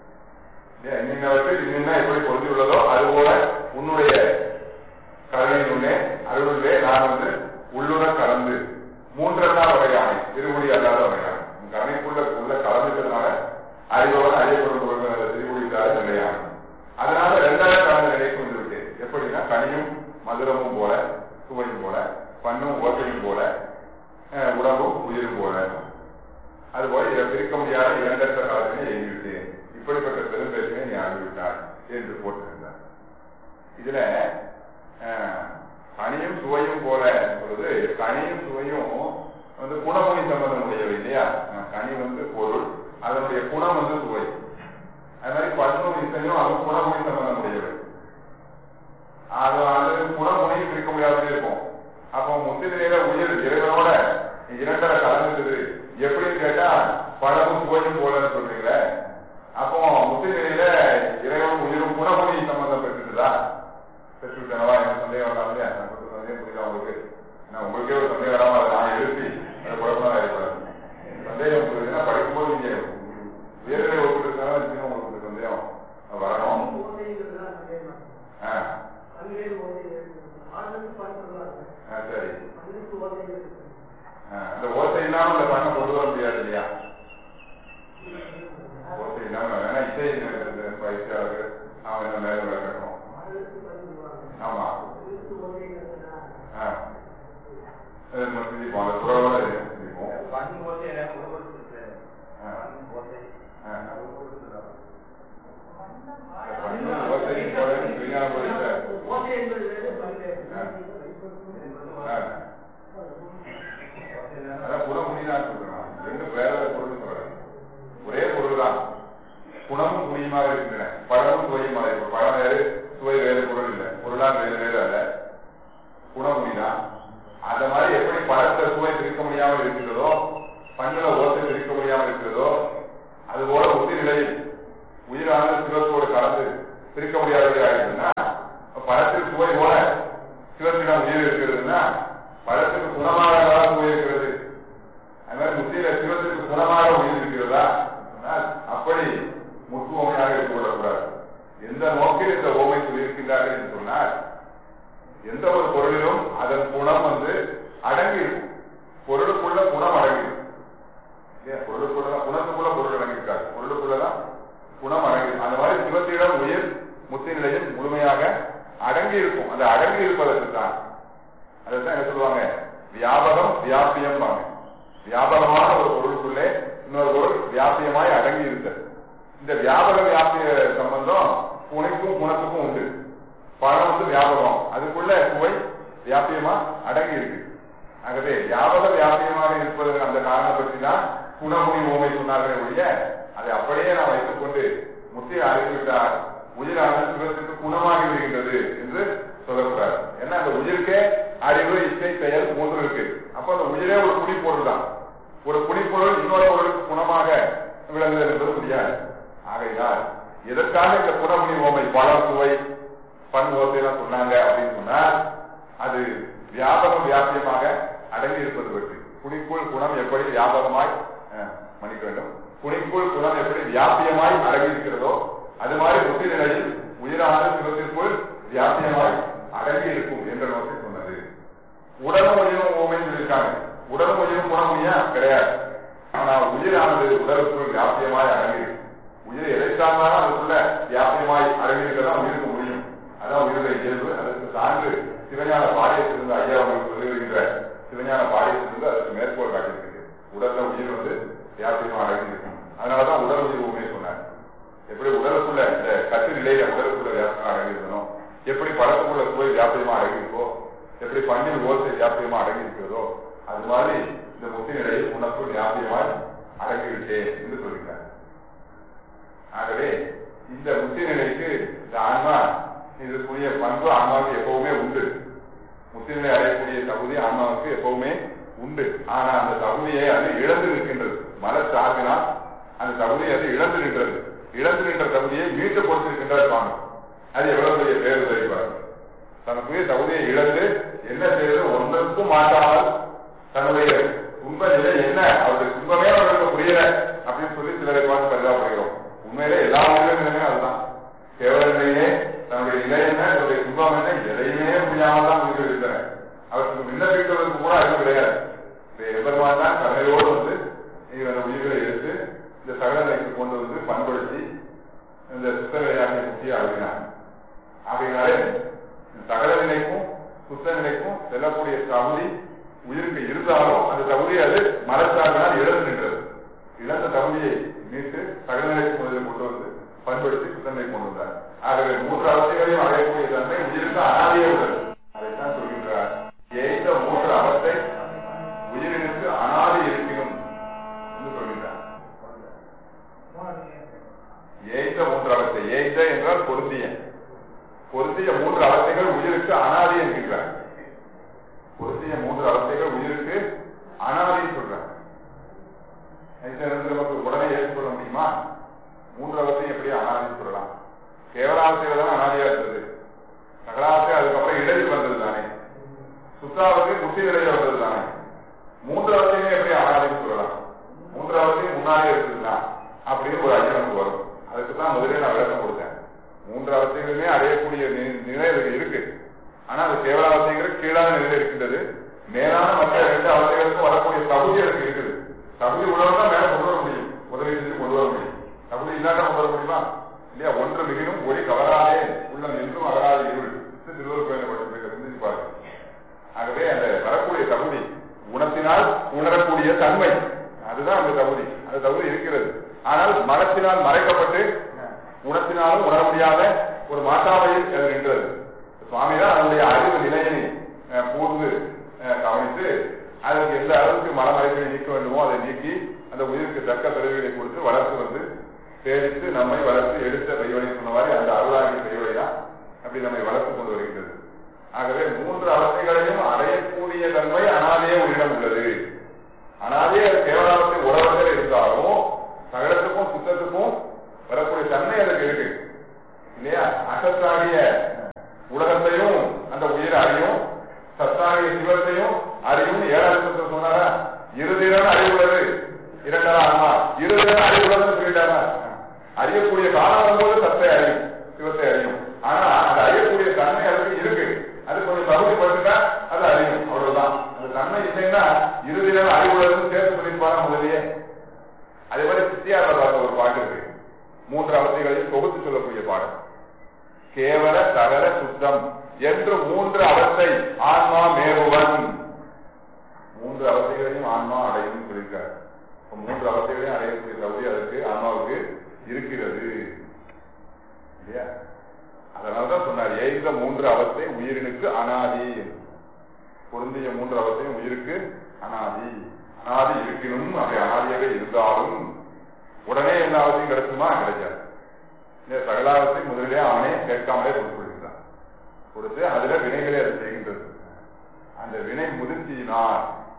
[SPEAKER 4] இன்னவற்றில் இன்னும் எப்படி பொருந்தியுள்ளதோ அதுபோல உன்னுடைய கருணையினுள்ளே அருளிலே நான் வந்து உள்ளுர கலந்து மூன்றெல்லாம் வகையானை திருமுடி அல்லாத வகையானை உன் கருணைக்குள்ள உள்ள கலந்துக்கிறதுனால அறிபவன் அறியப்படும் திருமுடிக்காத நிலையான அதனால ரெண்டாவது கலந்த நிலைக்கு வந்து விட்டேன் எப்படின்னா கனியும் மதுரமும் போல சுவையும் போல பண்ணும் ஓசையும் போல அஹ், உடம்பும் உயிரும் போல அதுபோல இதை பிரிக்க முடியாத இரண்டற்ற காலத்தினை எழுதிவிட்டேன் இப்படிப்பட்ட பெரும்பேற்றினை நீ அறிவித்தாய் என்று போட்டிருந்தார் இதுல அஹ், கனியும் சுவையும் போல சொல்றது கனியும் சுவையும் வந்து குணமொழி சம்பந்தம் உடையவை இல்லையா அஹ், கனி வந்து பொருள் அதனுடைய குணம் வந்து சுவை அது மாதிரி பண்பும் இசையும் அது குணமொழி சம்பந்தம் உடையவை அது அது குணமொழியும் பிரிக்க முடியாதே இருக்கும் அப்போ முத்திரையில உயிர் இறைவனோட இரண்டரை கலந்துக்குது எப்படின்னு கேட்டா பழமும் சுவையும் போலன்னு சொல்றீங்களே அப்போ முத்திரையில இறைவன் உயிரும் குணமொழி சம்பந்தம் பெற்றுதா பெற்றுவிட்டனவா எனக்கு சந்தேகம் வராது இல்லையா எனக்கு ஒரு சந்தேகம் புரியுதா உங்களுக்கு ஏன்னா உங்களுக்கே ஒரு சந்தேகம் வராம அதை நான் எழுப்பி அதை குழப்பம் ஆகிடக்கூடாது சந்தேகம் புரியுதுன்னா படிக்கும்போது நீங்க உயர்நிலை ஒப்புக்கிறதுனால நிச்சயம் உங்களுக்கு ஒரு சந்தேகம் வரணும் ஆ ஆ, சரி ஆ, அந்த ஓசை இல்லாம அந்த பண்ண கொண்டு வர முடியாது இல்லையா ஓசை இல்லாம வேணா இசை இந்த பயிற்சியாளர்கள் அவன் என்ன மேல விளக்கணும் ஆமா ஆ அது நம்ம சிந்திப்போம் அந்த குரலோட சிந்திப்போம் ஆ. ஆ. பண்ணு ஓசை போல விஞ்ஞான போல ஆ. அதான் குணமுனிதான் சொல்றான் ரெண்டும் வேற வேற பொருள் சொல்றாங்க ஒரே பொருள் தான் குணமும் குணியுமாக இருக்கின்றன பழமும் சுவையுமாக இருக்கு பழம் வேறு சுவை வேறு பொருள் இல்லை பொருளா வேறு வேறு அல்ல குணமுனிதான் அந்த மாதிரி எப்படி பழத்த சுவை பிரிக்க முடியாமல் இருக்கிறதோ பண்ணுல ஓசை பிரிக்க முடியாமல் இருக்கிறதோ அதுபோல உத்தி நிலையில் உயிரான சிவத்தோடு கலந்து பிரிக்க முடியாததாக இருக்குன்னா பழத்தில் சுவை போல சிவத்திடம் உயிர் இருக்கிறதுன்னா பழத்துக்கு குணமாக சுவை இருக்கிறது அது மாதிரி முத்தியில சிவத்திற்கு குணமாக உயிர் இருக்கிறதா சொன்னால் அப்படி முத்துவமையாக இருக்கக்கூடாது எந்த எந்த நோக்கில் இந்த ஓமை சொல்லியிருக்கின்றார்கள் என்று சொன்னால் எந்த ஒரு பொருளிலும் அதன் குணம் வந்து அடங்கி இருக்கும் பொருளுக்குள்ள குணம் அடங்கி இருக்கும் இல்லையா? பொருளுக்குள்ள குணத்துக்குள்ள பொருள் அடங்கியிருக்காது பொருளுக்குள்ளதான் குணம் அடங்கி இருக்கும். அந்த மாதிரி சிவத்திடம் உயிர் முத்தி நிலையில் முழுமையாக அடங்கி இருக்கும் அந்த அடங்கி இருப்பதற்கு தான் அதுதான் என்ன சொல்லுவாங்க வியாபகம் வியாபியம் வியாபகமான ஒரு பொருளுக்குள்ளே இன்னொரு பொருள் வியாபியமாய் அடங்கி இருத்தல் இந்த வியாபக வியாபிய சம்பந்தம் புனைக்கும் குணத்துக்கும் உண்டு பழம் வந்து வியாபகம் அதுக்குள்ள சுவை வியாபியமா அடங்கி இருக்கு ஆகவே வியாபக வியாபியமாக இருப்பது அந்த காரணம் பற்றி தான் குணமுனி ஓமை சொன்னார்களே ஒழிய அதை அப்படியே நாம் வைத்துக் கொண்டு முத்தி அறிவித்தார் உயிரானது சிவத்துக்கு குணமாகி விடுகின்றது என்று சொல்லக்கூடாது ஏன்னா அந்த உயிருக்கே அறிவு இசை செயல் மூன்று இருக்கு அப்ப அந்த உயிரே ஒரு குடிப்பொருள் தான் ஒரு குடிப்பொருள் இன்னொரு பொருளுக்கு குணமாக விளங்குதல் என்பது முடியாது ஆகையினால் எதற்காக இந்த குணமுனி ஓமை பழம் சுவை பண் ஓசையெல்லாம் சொன்னாங்க அப்படின்னு சொன்னால் அது வியாபகம் வியாபியமாக அடங்கி இருப்பது பற்றி குணிக்குள் குணம் எப்படி வியாபகமாய் அஹ், மன்னிக்க வேண்டும் குணிக்குள் குணம் எப்படி வியாபியமாய் அடங்கி இருக்கிறதோ அது மாதிரி முத்தி நிலையில் உயிரான சிவத்திற்குள் வியாபியமாய் அடங்கி இருக்கும் என்ற நோக்கி சொன்னது உடலும் உயிரும் ஓமைன்னு இருக்காங்க உடலும் உயிரும் குணமுடியா கிடையாது ஆனா உயிரானது உடலுக்குள் வியாபியமாய் அடங்கி இருக்கு. உயிரை எதை சார்ந்தாலும் அதுக்குள்ள வியாபியமாய் அடங்கி இருக்கதான் உயிருக்கு முடியும் அதான் உயிருடைய இயல்பு அதற்கு சான்று சிவஞான பாடியத்திலிருந்து ஐயா உங்களுக்கு சொல்லியிருக்கிற சிவஞான பாடியத்திலிருந்து அதற்கு மேற்கோள் காட்டியிருக்கு உடல்ல உயிர் வந்து வியாபியமா அடங்கி இருக்கும் அதனாலதான் உடல் உயிர் உண்மையை சொன்னார் எப்படி உடலுக்குள்ள இந்த கட்டு நிலையில உடலுக்குள்ள வியாபியமா அடங்கி இருக்கணும் எப்படி படத்துக்குள்ள சுவை வியாபியமா அடங்கி இருக்கோ எப்படி பன்னில் ஓசை வியாபியமா அடங்கி இருக்கிறதோ அது மாதிரி இந்த முத்தி நிலையில் உனக்குள் வியாபியமாய் அடங்கி விட்டேன் என்று சொல்கிறார் ஆகவே இந்த முத்தி நிலைக்கு இந்த ஆன்மா இதுக்குரிய பண்பு ஆன்மாவுக்கு எப்பவுமே உண்டு முத்தி நிலை அடையக்கூடிய தகுதி ஆன்மாவுக்கு எப்பவுமே உண்டு ஆனா அந்த தகுதியை அது இழந்து நிற்கின்றது மன சார்பினால் அந்த தகுதியை அது இழந்து நின்றது இழந்து நின்ற தகுதியை மீட்டு கொடுத்திருக்கின்றார் சுவாமி அது எவ்வளவு பெரிய பேர் தெரிவார் தனக்குரிய தகுதியை இழந்து என்ன செய்வது ஒன்றுக்கும் மாட்டாமல் தன்னுடைய துன்ப நிலை என்ன அவருடைய துன்பமே அவர்களுக்கு புரியல அப்படின்னு சொல்லி சிலரை பார்த்து பரிதாபப்படுகிறோம் உண்மையிலே எல்லா உயிரினங்களுமே அதுதான் கேவல நிலையே தன்னுடைய நிலை என்ன தன்னுடைய துன்பம் என்ன எதையுமே புரியாமல் தான் உயிர்கள் இருந்தன அவருக்கு விண்ணப்பிக்கிறதுக்கு கூட அறிவு கிடையாது இந்த எவ்வளவு தான் கருணையோடு வந்து இவன் உயிர்களை எடுத்து இந்த சகல நிலைக்கு கொண்டு வந்து பண்படுத்தி இந்த சுத்தநிலையாக முக்கிய அழுகினார் ஆகையினாலே சகல நிலைக்கும் சுத்த நிலைக்கும் செல்லக்கூடிய தகுதி உயிருக்கு இருந்தாலும் அந்த தகுதியை அது மரத்தாரினால் இழந்து நின்றது இழந்த தகுதியை மீட்டு சகல நிலைக்கு முதலில் கொண்டு வந்து பண்படுத்தி சுத்தநிலை கொண்டு வந்தார் ஆகவே மூன்று அவஸ்தைகளையும் அடையக்கூடிய தன்மை உயிருக்கு அனாதியே உள்ளது அதைத்தான் சொல்கின்றார் எய்த மூன்று அவஸ்தை உயிரினுக்கு அனாதி இருப்பினும் என்று சொல்கின்றார் ஏய்ந்த மூன்று அவஸ்தை ஏய்ந்த என்றால் பொருந்திய பொருந்திய மூன்று அவஸ்தைகள் உயிருக்கு அனாதி என்கின்றார் பொருந்திய மூன்று அவஸ்தைகள் உயிருக்கு அனாதி சொல்றார் நமக்கு உடனே ஏற்றுக்கொள்ள முடியுமா மூன்று அவஸ்தை எப்படி அனாதி சொல்லலாம் கேவலாவஸ்தைகள் தான் அனாதியா இருந்தது சகலாவஸ்தை அதுக்கப்புறம் இடையில் வந்தது தானே சுத்தாவஸ்தை முத்தி நிலையில வந்தது தானே மூன்று அவஸ்தையுமே எப்படி அனாதின்னு சொல்லலாம் மூன்று அவஸ்தையும் முன்னாடியே இருக்குதுன்னா அப்படின்னு ஒரு ஐயம் நமக்கு வரும் அதுக்கு தான் முதலே நான் விளக்கம் கொடுத்தேன் மூன்று அவஸ்தைகளுமே அடையக்கூடிய நி- நிலை அதுக்கு இருக்கு ஆனா அது கேவலாவஸ்தைங்கிற கீழான நிலை இருக்கின்றது மேலான மற்ற ரெண்டு அவஸ்தைகளுக்கும் வரக்கூடிய தகுதி எனக்கு இருக்குது தகுதி உள்ளவங்க தான் மேல கொண்டு வர முடியும் உதவி செஞ்சு கொண்டு வர முடியும் தகுதி இல்லாட்ட கொண்டு வர முடியுமா இல்லையா ஒன்று மிகினும் ஒளி கவராதே உள்ளம் என்றும் அகராது இருள் இது திருவள்ளுவர் கோயிலை பற்றி சிந்திச்சு பாருங்க ஆகவே அந்த வரக்கூடிய தகுதி குணத்தினால் உணரக்கூடிய தன்மை அதுதான் அந்த தகுதி அந்த தகுதி இருக்கிறது ஆனால் மனத்தினால் மறைக்கப்பட்டு குணத்தினாலும் உணர முடியாத ஒரு மாட்டாவையில் அது நின்றது சுவாமி தான் அதனுடைய அறிவு நிலையை அஹ், கூர்ந்து அஹ், கவனித்து அதற்கு எந்த அளவுக்கு மனமறைப்பை நீக்க வேண்டுமோ அதை நீக்கி அந்த உயிருக்கு தக்க பிறவிகளை கொடுத்து வளர்த்து வந்து சேமித்து நம்மை வளர்த்து எடுத்த பெய்வனை சொன்ன மாதிரி அந்த அருளாகிய பெய்வனை தான் அப்படி நம்மை வளர்த்து கொண்டு வருகின்றது ஆகவே மூன்று அவஸ்தைகளையும் அடையக்கூடிய தன்மை அனாதையே உயிரிடம் உள்ளது அனாதையே அது கேவலாவத்தை உறவுகள் இருந்தாலும் சகலத்துக்கும் சுத்தத்துக்கும் வரக்கூடிய தன்மை அதுக்கு இருக்கு இல்லையா அசத்தாகிய உலகத்தையும் அந்த உயிர் அறியும் சத்தாகிய சிவத்தையும் அறியும் ஏழாவது சொன்னாரா இருதிறன் அறிவுள்ளது இரண்டாவது ஆன்மா இருதிறன் அறிவுள்ளதுன்னு சொல்லிட்டாரா அறியக்கூடிய காலம் வரும்போது சத்தை அறியும் சிவத்தை அறியும் சகல சுத்தம் என்று மூன்று அவத்தை ஆன்மா மேவுவன் மூன்று அவத்தைகளையும் ஆன்மா அடையும் சொல்லியிருக்கார் இப்ப மூன்று அவத்தைகளையும் அடையக்கூடிய தகுதி அதற்கு ஆன்மாவுக்கு இருக்கிறது இல்லையா அதனாலதான் சொன்னார் ஏய்ந்த மூன்று அவத்தை உயிரினுக்கு அனாதி பொருந்திய மூன்று அவத்தையும் உயிருக்கு அனாதி அனாதி இருப்பினும் அப்படி அனாதியாக இருந்தாலும் உடனே எல்லா அவத்தையும் கிடைக்குமா கிடைக்காது இந்த சகலாவத்தை முதலிலே அவனே கேட்காமலே கொடுத்து விடுகிறான் கொடுத்து அதுல வினைகளை அது செய்கின்றது அந்த வினை முதிர்ச்சியினால்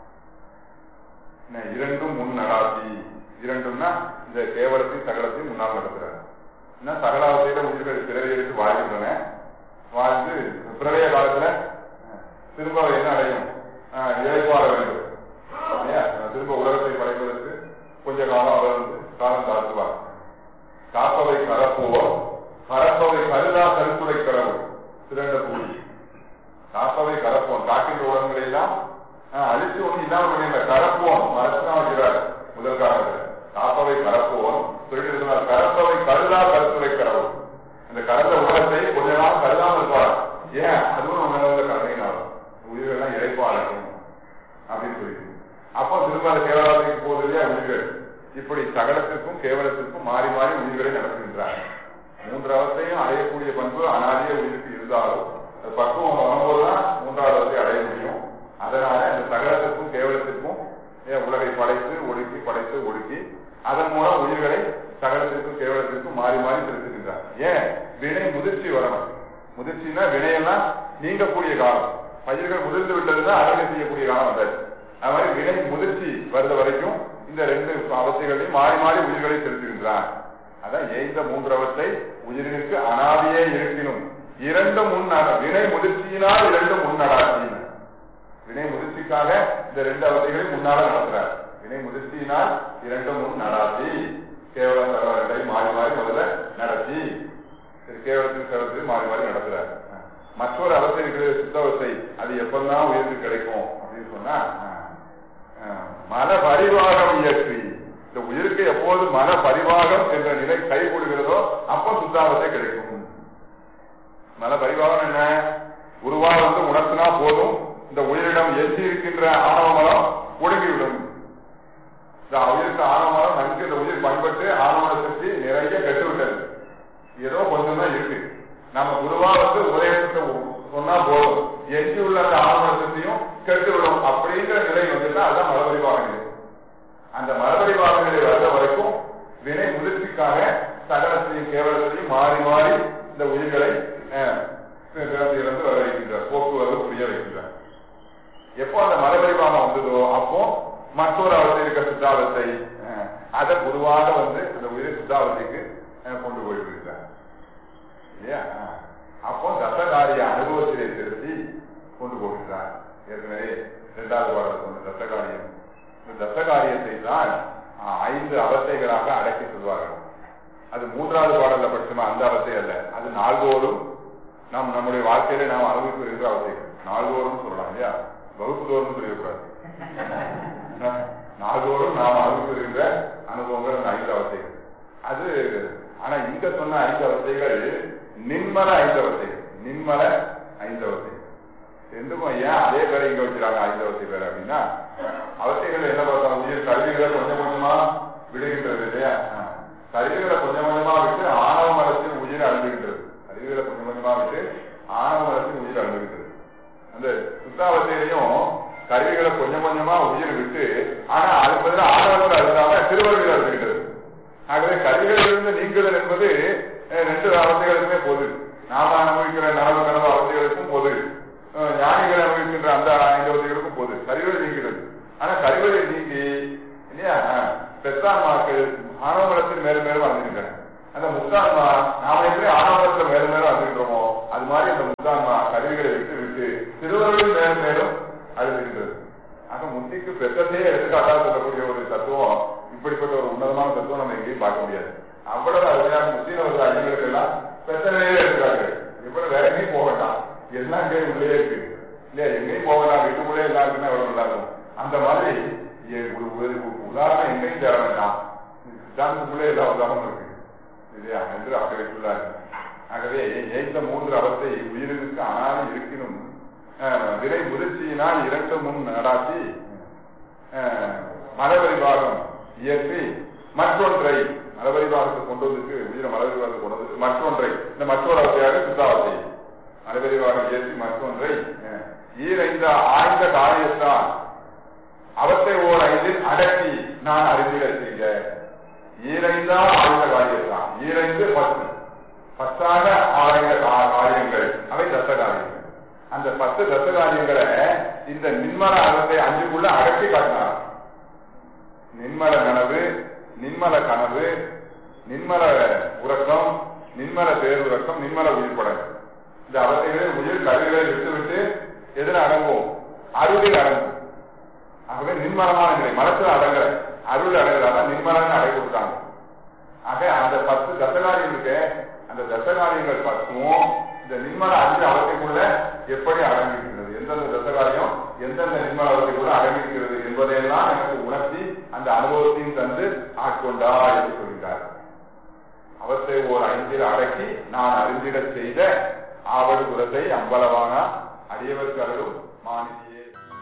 [SPEAKER 4] என்ன, இரண்டும் முன் நடாத்தி இரண்டும்னா இந்த கேவலத்தையும் சகலத்தையும் முன்னால் நடத்துறாரு என்ன சகலாவத்தையில உயிர்கள் பிறவி எடுத்து வாழ்கின்றன வாழ்ந்து பிரளய காலத்துல அஹ், திரும்ப என்ன அடையும் அஹ், இளைப்பாற வேண்டும் இல்லையா? திரும்ப உலகத்தை படைப்பதற்கு கொஞ்ச காலம் அவர் வந்து காலம் தாழ்த்துவார் காப்பவை கரப்போர் கரப்பவை கருதா கருத்துரை கரவு சிறந்த கூலி காப்பவை கரப்போம் காக்கின்ற உலகங்களை எல்லாம் ஆஹ், அழிச்சு ஒண்ணு இல்லாம பண்ணிருந்த கரப்போம் மறைச்சுதான் வைக்கிறார் முதல் காலத்துல காப்பவை கரப்போம் சொல்லிட்டு இருக்கிறார் கரப்பவை கருதா கருத்துரை கரவு அந்த கறந்த உலகத்தை கொஞ்ச நாள் கருதாமல் இருப்பார் ஏன் அதுவும் நம்ம மேல கருணையினால் உயிர்கள்லாம் இழைப்பாளர்கள் அப்படின்னு சொல்லி அப்போ திரும்ப அந்த கேவலத்துக்கு போகுது இல்லையா உயிர்கள் இப்படி சகலத்திற்கும் கேவலத்திற்கும் மாறி மாறி உயிர்களை நடத்துகின்றார் மூன்றாவதையும் அடையக்கூடிய பண்பு அனாதிய உயிருக்கு இருந்தாலும் அது பக்குவம் வரும்போதுதான் மூன்றாவது அவத்தை அடைய முடியும் அதனால அந்த சகலத்திற்கும் கேவலத்திற்கும் ஏன் உலகை படைத்து ஒடுக்கி படைத்து ஒடுக்கி அதன் மூலம் உயிர்களை சகலத்திற்கும் கேவலத்திற்கும் மாறி மாறி செலுத்துகின்றார் ஏன் வினை முதிர்ச்சி வரணும் முதிர்ச்சின்னா வினையெல்லாம் நீங்கக்கூடிய காலம் பயிர்கள் முதிர்ந்து விட்டதுதான் அறுவடை செய்யக்கூடிய காலம் வந்தாச்சு அது மாதிரி வினை முதிர்ச்சி வருத வரைக்கும் இந்த ரெண்டு அவத்தைகளையும் மாறி மாறி உயிர்களை செலுத்துகின்றான் அதான் எய்த மூன்றவத்தை உயிரினுக்கு அனாதியே இருப்பினும் இரண்டு முன்னட வினை முதிர்ச்சியினால் இரண்டு முன்னடாட்சியின் வினை முதிர்ச்சிக்காக இந்த ரெண்டு அவதைகளை முன்னால நடத்துறார் வினை முதிர்ச்சியினால் இரண்டு முன் நடாத்தி கேவல சகலங்களை மாறி மாறி முதல்ல நடத்தி சரி, கேவலத்தில் சகலத்தில் மாறி மாறி நடத்துறார் மற்றொரு அவസ്ഥை இருக்கிறது சுத்தவத்தை அது எப்பதான் உயர்ந்து கிடைக்கும் அப்படின்னு சொன்னா அஹ், மன பரிவாகம் இயற்றி இந்த உயிருக்கு எப்போது மன பரிவாகம் என்ற நிலை கைகூடுகிறதோ அப்போ சுத்தாவத்தை கிடைக்கும் மன பரிவாகம் என்ன உருவா வந்து உணர்த்தினா போதும் இந்த உயிரிடம் எஞ்சி இருக்கின்ற ஆணவமலம் ஒடுங்கிவிடும் இந்த உயிருக்கு ஆணவமலம் நன்கு இந்த உயிர் பண்பட்டு ஆணவ சக்தி நிறைய கெட்டுவிட்டது ஏதோ கொஞ்சம் தான் இருக்கு நம்ம குருவா வந்து உதயத்தை சொன்னா போதும் எஞ்சி உள்ள அந்த ஆணவ சக்தியும் கெட்டுவிடும் அப்படிங்கிற நிலை வந்துட்டா அதுதான் மலபரிவாக நிலை அந்த மலபரிவாக நிலை வர்ற வரைக்கும் வினை முதிர்ச்சிக்காக சகலத்தையும் கேவலத்தையும் மாறி மாறி இந்த உயிர்களை அஹ், பிறந்திலிருந்து வர வைக்கின்றார் போக்குவரத்து புரிய வைக்கின்றார் எப்போ அந்த மலபரிவாகம் வந்ததோ அப்போ மற்றொரு அவസ്ഥை இருக்க சித்தாவத்தை அஹ், அதை பொதுவாக வந்து அந்த உயிர் சித்தாவத்தைக்கு அஹ், கொண்டு போயிருக்கிறார் இல்லையா அஹ். அப்போ தசகாரிய அனுபவத்திலே திருத்தி கொண்டு போகின்றார் ஏற்கனவே இரண்டாவது வாரம் சொன்ன தசகாரியம் இந்த தசகாரியத்தை தான் அஹ், ஐந்து அவஸ்தைகளாக அடக்கி சொல்வார்கள் அது மூன்றாவது பாடல்ல படிச்சுமா அந்த அவஸ்தை அல்ல அது நாள்தோறும் நாம் நம்முடைய வாழ்க்கையில நாம் அனுபவித்து வருகிற அவஸ்தைகள் நாள்தோறும் சொல்லலாம் இல்லையா வகுப்பு தோறும் சொல்லிடக்கூடாது நாள்தோறும் நாம் அனுபவித்து வருகின்ற அனுபவங்கள் அந்த ஐந்து அவஸ்தைகள் அது ஆனா இங்க சொன்ன ஐந்து அவஸ்தைகள் நின்மல ஐந்து அவஸ்தைகள் நின்மல ஐந்து அவஸ்தைகள் ரெண்டுக்கும் ஏன் அதே பேரை இங்க வச்சிருக்காங்க ஐந்து அவஸ்தை பேர் அப்படின்னா அவஸ்தைகள் என்ன பார்த்தோம் உயிர் கல்விகளை கொஞ்சம் கொஞ்சமா விடுகின்றது இல்லையா கருவிகளை கொஞ்சம் கொஞ்சமா விட்டு ஆணவ மரத்தில் உயிர் அழுந்துகின்றது கருவிகளை கொஞ்சம் கொஞ்சமா விட்டு ஆணவ மரத்தில் உயிர் அழுந்துகின்றது அந்த சுத்தாவத்தையிலையும் கருவிகளை கொஞ்சம் கொஞ்சமா உயிர் விட்டு ஆனா அதுக்கு பதிலாக ஆணவத்தில் அழுந்தாம திருவள்ளுவர் அழுந்துகின்றது ஆகவே கருவிகளிலிருந்து நீங்குதல் என்பது அஹ், ரெண்டு அவസ്ഥைகளுக்குமே பொது நாம அனுபவிக்கிற நலவு கனவு அவസ്ഥைகளுக்கும் பொது அஹ், ஞானிகள் அனுபவிக்கின்ற அந்த ஐந்து அவസ്ഥைகளுக்கும் பொது கருவிகள் நீங்கிறது ஆனா கருவிகளை நீங்கி இல்லையா பெத்தான்மாக்கள் ஆணவமலத்தில் மேலும் மேலும் வந்துகின்றன அந்த முத்தான்மா நாம எப்படி ஆணவமலத்தில் மேலும் மேலும் வந்துகின்றோமோ அது மாதிரி அந்த முத்தான்மா கருவிகளை விட்டு விட்டு திருவருளில் மேலும் மேலும் அழுதுகின்றது ஆக முத்திக்கு பெத்தத்தையே எடுத்துக்காட்டாக சொல்லக்கூடிய ஒரு தத்துவம் இப்படிப்பட்ட ஒரு உன்னதமான தத்துவம் நம்ம எங்கேயும் பார்க்க முடியாது அவ்வளவு அருமையான முத்தினவர்கள் ஐயங்களுக்கு எல்லாம் பெத்தனையே எடுக்கிறார்கள் இவ்வளவு வேற எங்கேயும் போக வேண்டாம் எல்லாம் இங்கே உள்ளே இருக்கு இல்லையா எங்கேயும் போக வேண்டாம் வீட்டுக்குள்ளே எல்லாம் இருக்குன்னா எவ்வளவு நல்லா இருக்கும் அந்த மாதிரி எ- ஒரு ஒரு- ஒரு உதாரணம் எங்கேயும் தேட வேண்டாம் சித்தாந்தத்துக்குள்ளே எல்லா உதாரணமும் இருக்கு இல்லையா என்று அப்படி வைத்துள்ளார் ஆகவே ஏய்ந்த மூன்று அவத்தை உயிரினுக்கு அனாதி இருக்கினும் அஹ், விரை முதிர்ச்சியினால் இரண்டு முன் நடாத்தி அஹ், மரபரிபாகம் இயற்றி மற்றொன்றை மரபரிபாகத்துக்கு கொண்டு வந்துட்டு உயிரை மரபரிபாகத்துக்கு கொண்டு வந்து மற்றொன்றை இந்த மற்றொரு அவத்தையாக சித்தாவத்தை மரபரிபாகம் இயற்றி மற்றொன்றை அஹ், ஈரைந்த ஆய்ந்த காரியத்தால் அவத்தை ஓர் ஐந்தில் அடக்கி நான் அறிந்திட செய்க ஈரைந்தா ஆழ்ந்த காரியத்தான் ஈரைந்து பத்து பத்தாக ஆராய்ந்த கா- காரியங்கள் அவை தத்த காரியங்கள் அந்த பத்து தத்த காரியங்களை இந்த நின்மல அறத்தை அஞ்சுக்குள்ள அடக்கி காட்டினார் நின்மல நனவு நின்மல கனவு நின்மல உறக்கம் நின்மல பேருறக்கம் நின்மல உயிர்ப்படல் இந்த அவத்தைகளை உயிர் கருவிகளை விட்டுவிட்டு எதில் அடங்குவோம் அருளில் அடங்கும் ஆகவே நிர்மலமான நிலை மனசுல அடங்கல அருள் அடங்குறதா நிர்மலன்னு அடை கொடுத்தாங்க ஆக அந்த பத்து தசகாரியங்களுக்கு அந்த தசகாரியங்கள் பத்தும் இந்த நிர்மல அஞ்சு அவத்தைக்குள்ள எப்படி அடங்கியிருக்கிறது எந்தெந்த தசகாரியம் எந்தெந்த நிர்மல அவத்தைக்குள்ள அடங்கியிருக்கிறது என்பதையெல்லாம் எனக்கு உணர்த்தி அந்த அனுபவத்தையும் தந்து ஆட்கொண்டா என்று சொல்கிறார் அவத்தை ஓர் ஐந்தில் அடக்கி நான் அறிந்திடச் செய்த ஆவடு குலத்தை அம்பலவான அடியவர்க்கு அருளும் மாநிதியே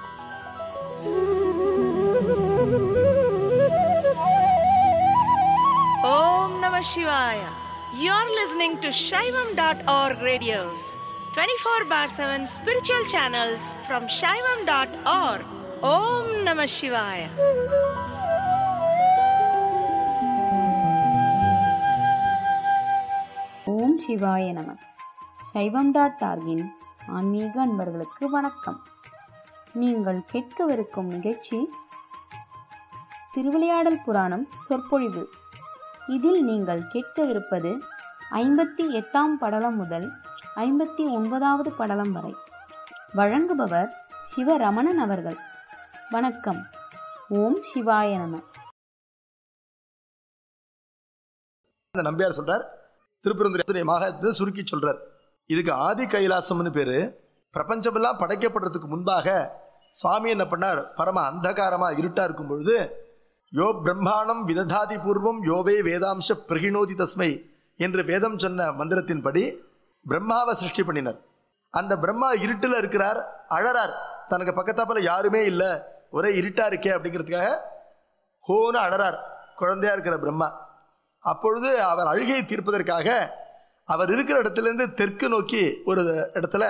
[SPEAKER 5] Om Namah Shivaya. You're listening to Shaivam.org radios, 24 bar 7 spiritual channels from Shaivam.org. Om Namah Shivaya.
[SPEAKER 6] ஓம் சிவாய நம சைவம் டாட் டார்கின் ஆன்மீக அன்பர்களுக்கு வணக்கம் நீங்கள் கேட்கவிருக்கும் நிகழ்ச்சி திருவிளையாடல் புராணம் சொற்பொழிவு இதில் நீங்கள் கேட்கவிருப்பது ஐம்பத்தி எட்டாம் படலம் முதல் ஐம்பத்தி ஒன்பதாவது படலம் வரை வழங்குபவர் சிவரமணன் அவர்கள் வணக்கம் ஓம் சிவாய நம
[SPEAKER 7] இந்த நம்பியார் சொல்றார் திருப்பெருந்துறை மகாத்தை சுருக்கி சொல்றார் இதுக்கு ஆதி கைலாசம்னு பேரு பிரபஞ்சமெல்லாம் படைக்கப்படுறதுக்கு முன்பாக சுவாமி என்ன பண்ணார் பரம அந்தகாரமா இருட்டா இருக்கும் பொழுது யோ பிரம்மாணம் விததாதி பூர்வம் யோவே வேதாம்ச பிரகிணோதி தஸ்மை என்று வேதம் சொன்ன மந்திரத்தின்படி பிரம்மாவை சிருஷ்டி பண்ணினார் அந்த பிரம்மா இருட்டில் இருக்கிறார் அழறார் தனக்கு பக்கத்தாப்புல யாருமே இல்லை ஒரே இருட்டா இருக்கே அப்படிங்கிறதுக்காக ஹோன்னு அழறார் குழந்தையா இருக்கிற பிரம்மா அப்பொழுது அவர் அழுகையை தீர்ப்பதற்காக அவர் இருக்கிற இடத்திலிருந்து தெற்கு நோக்கி ஒரு இடத்துல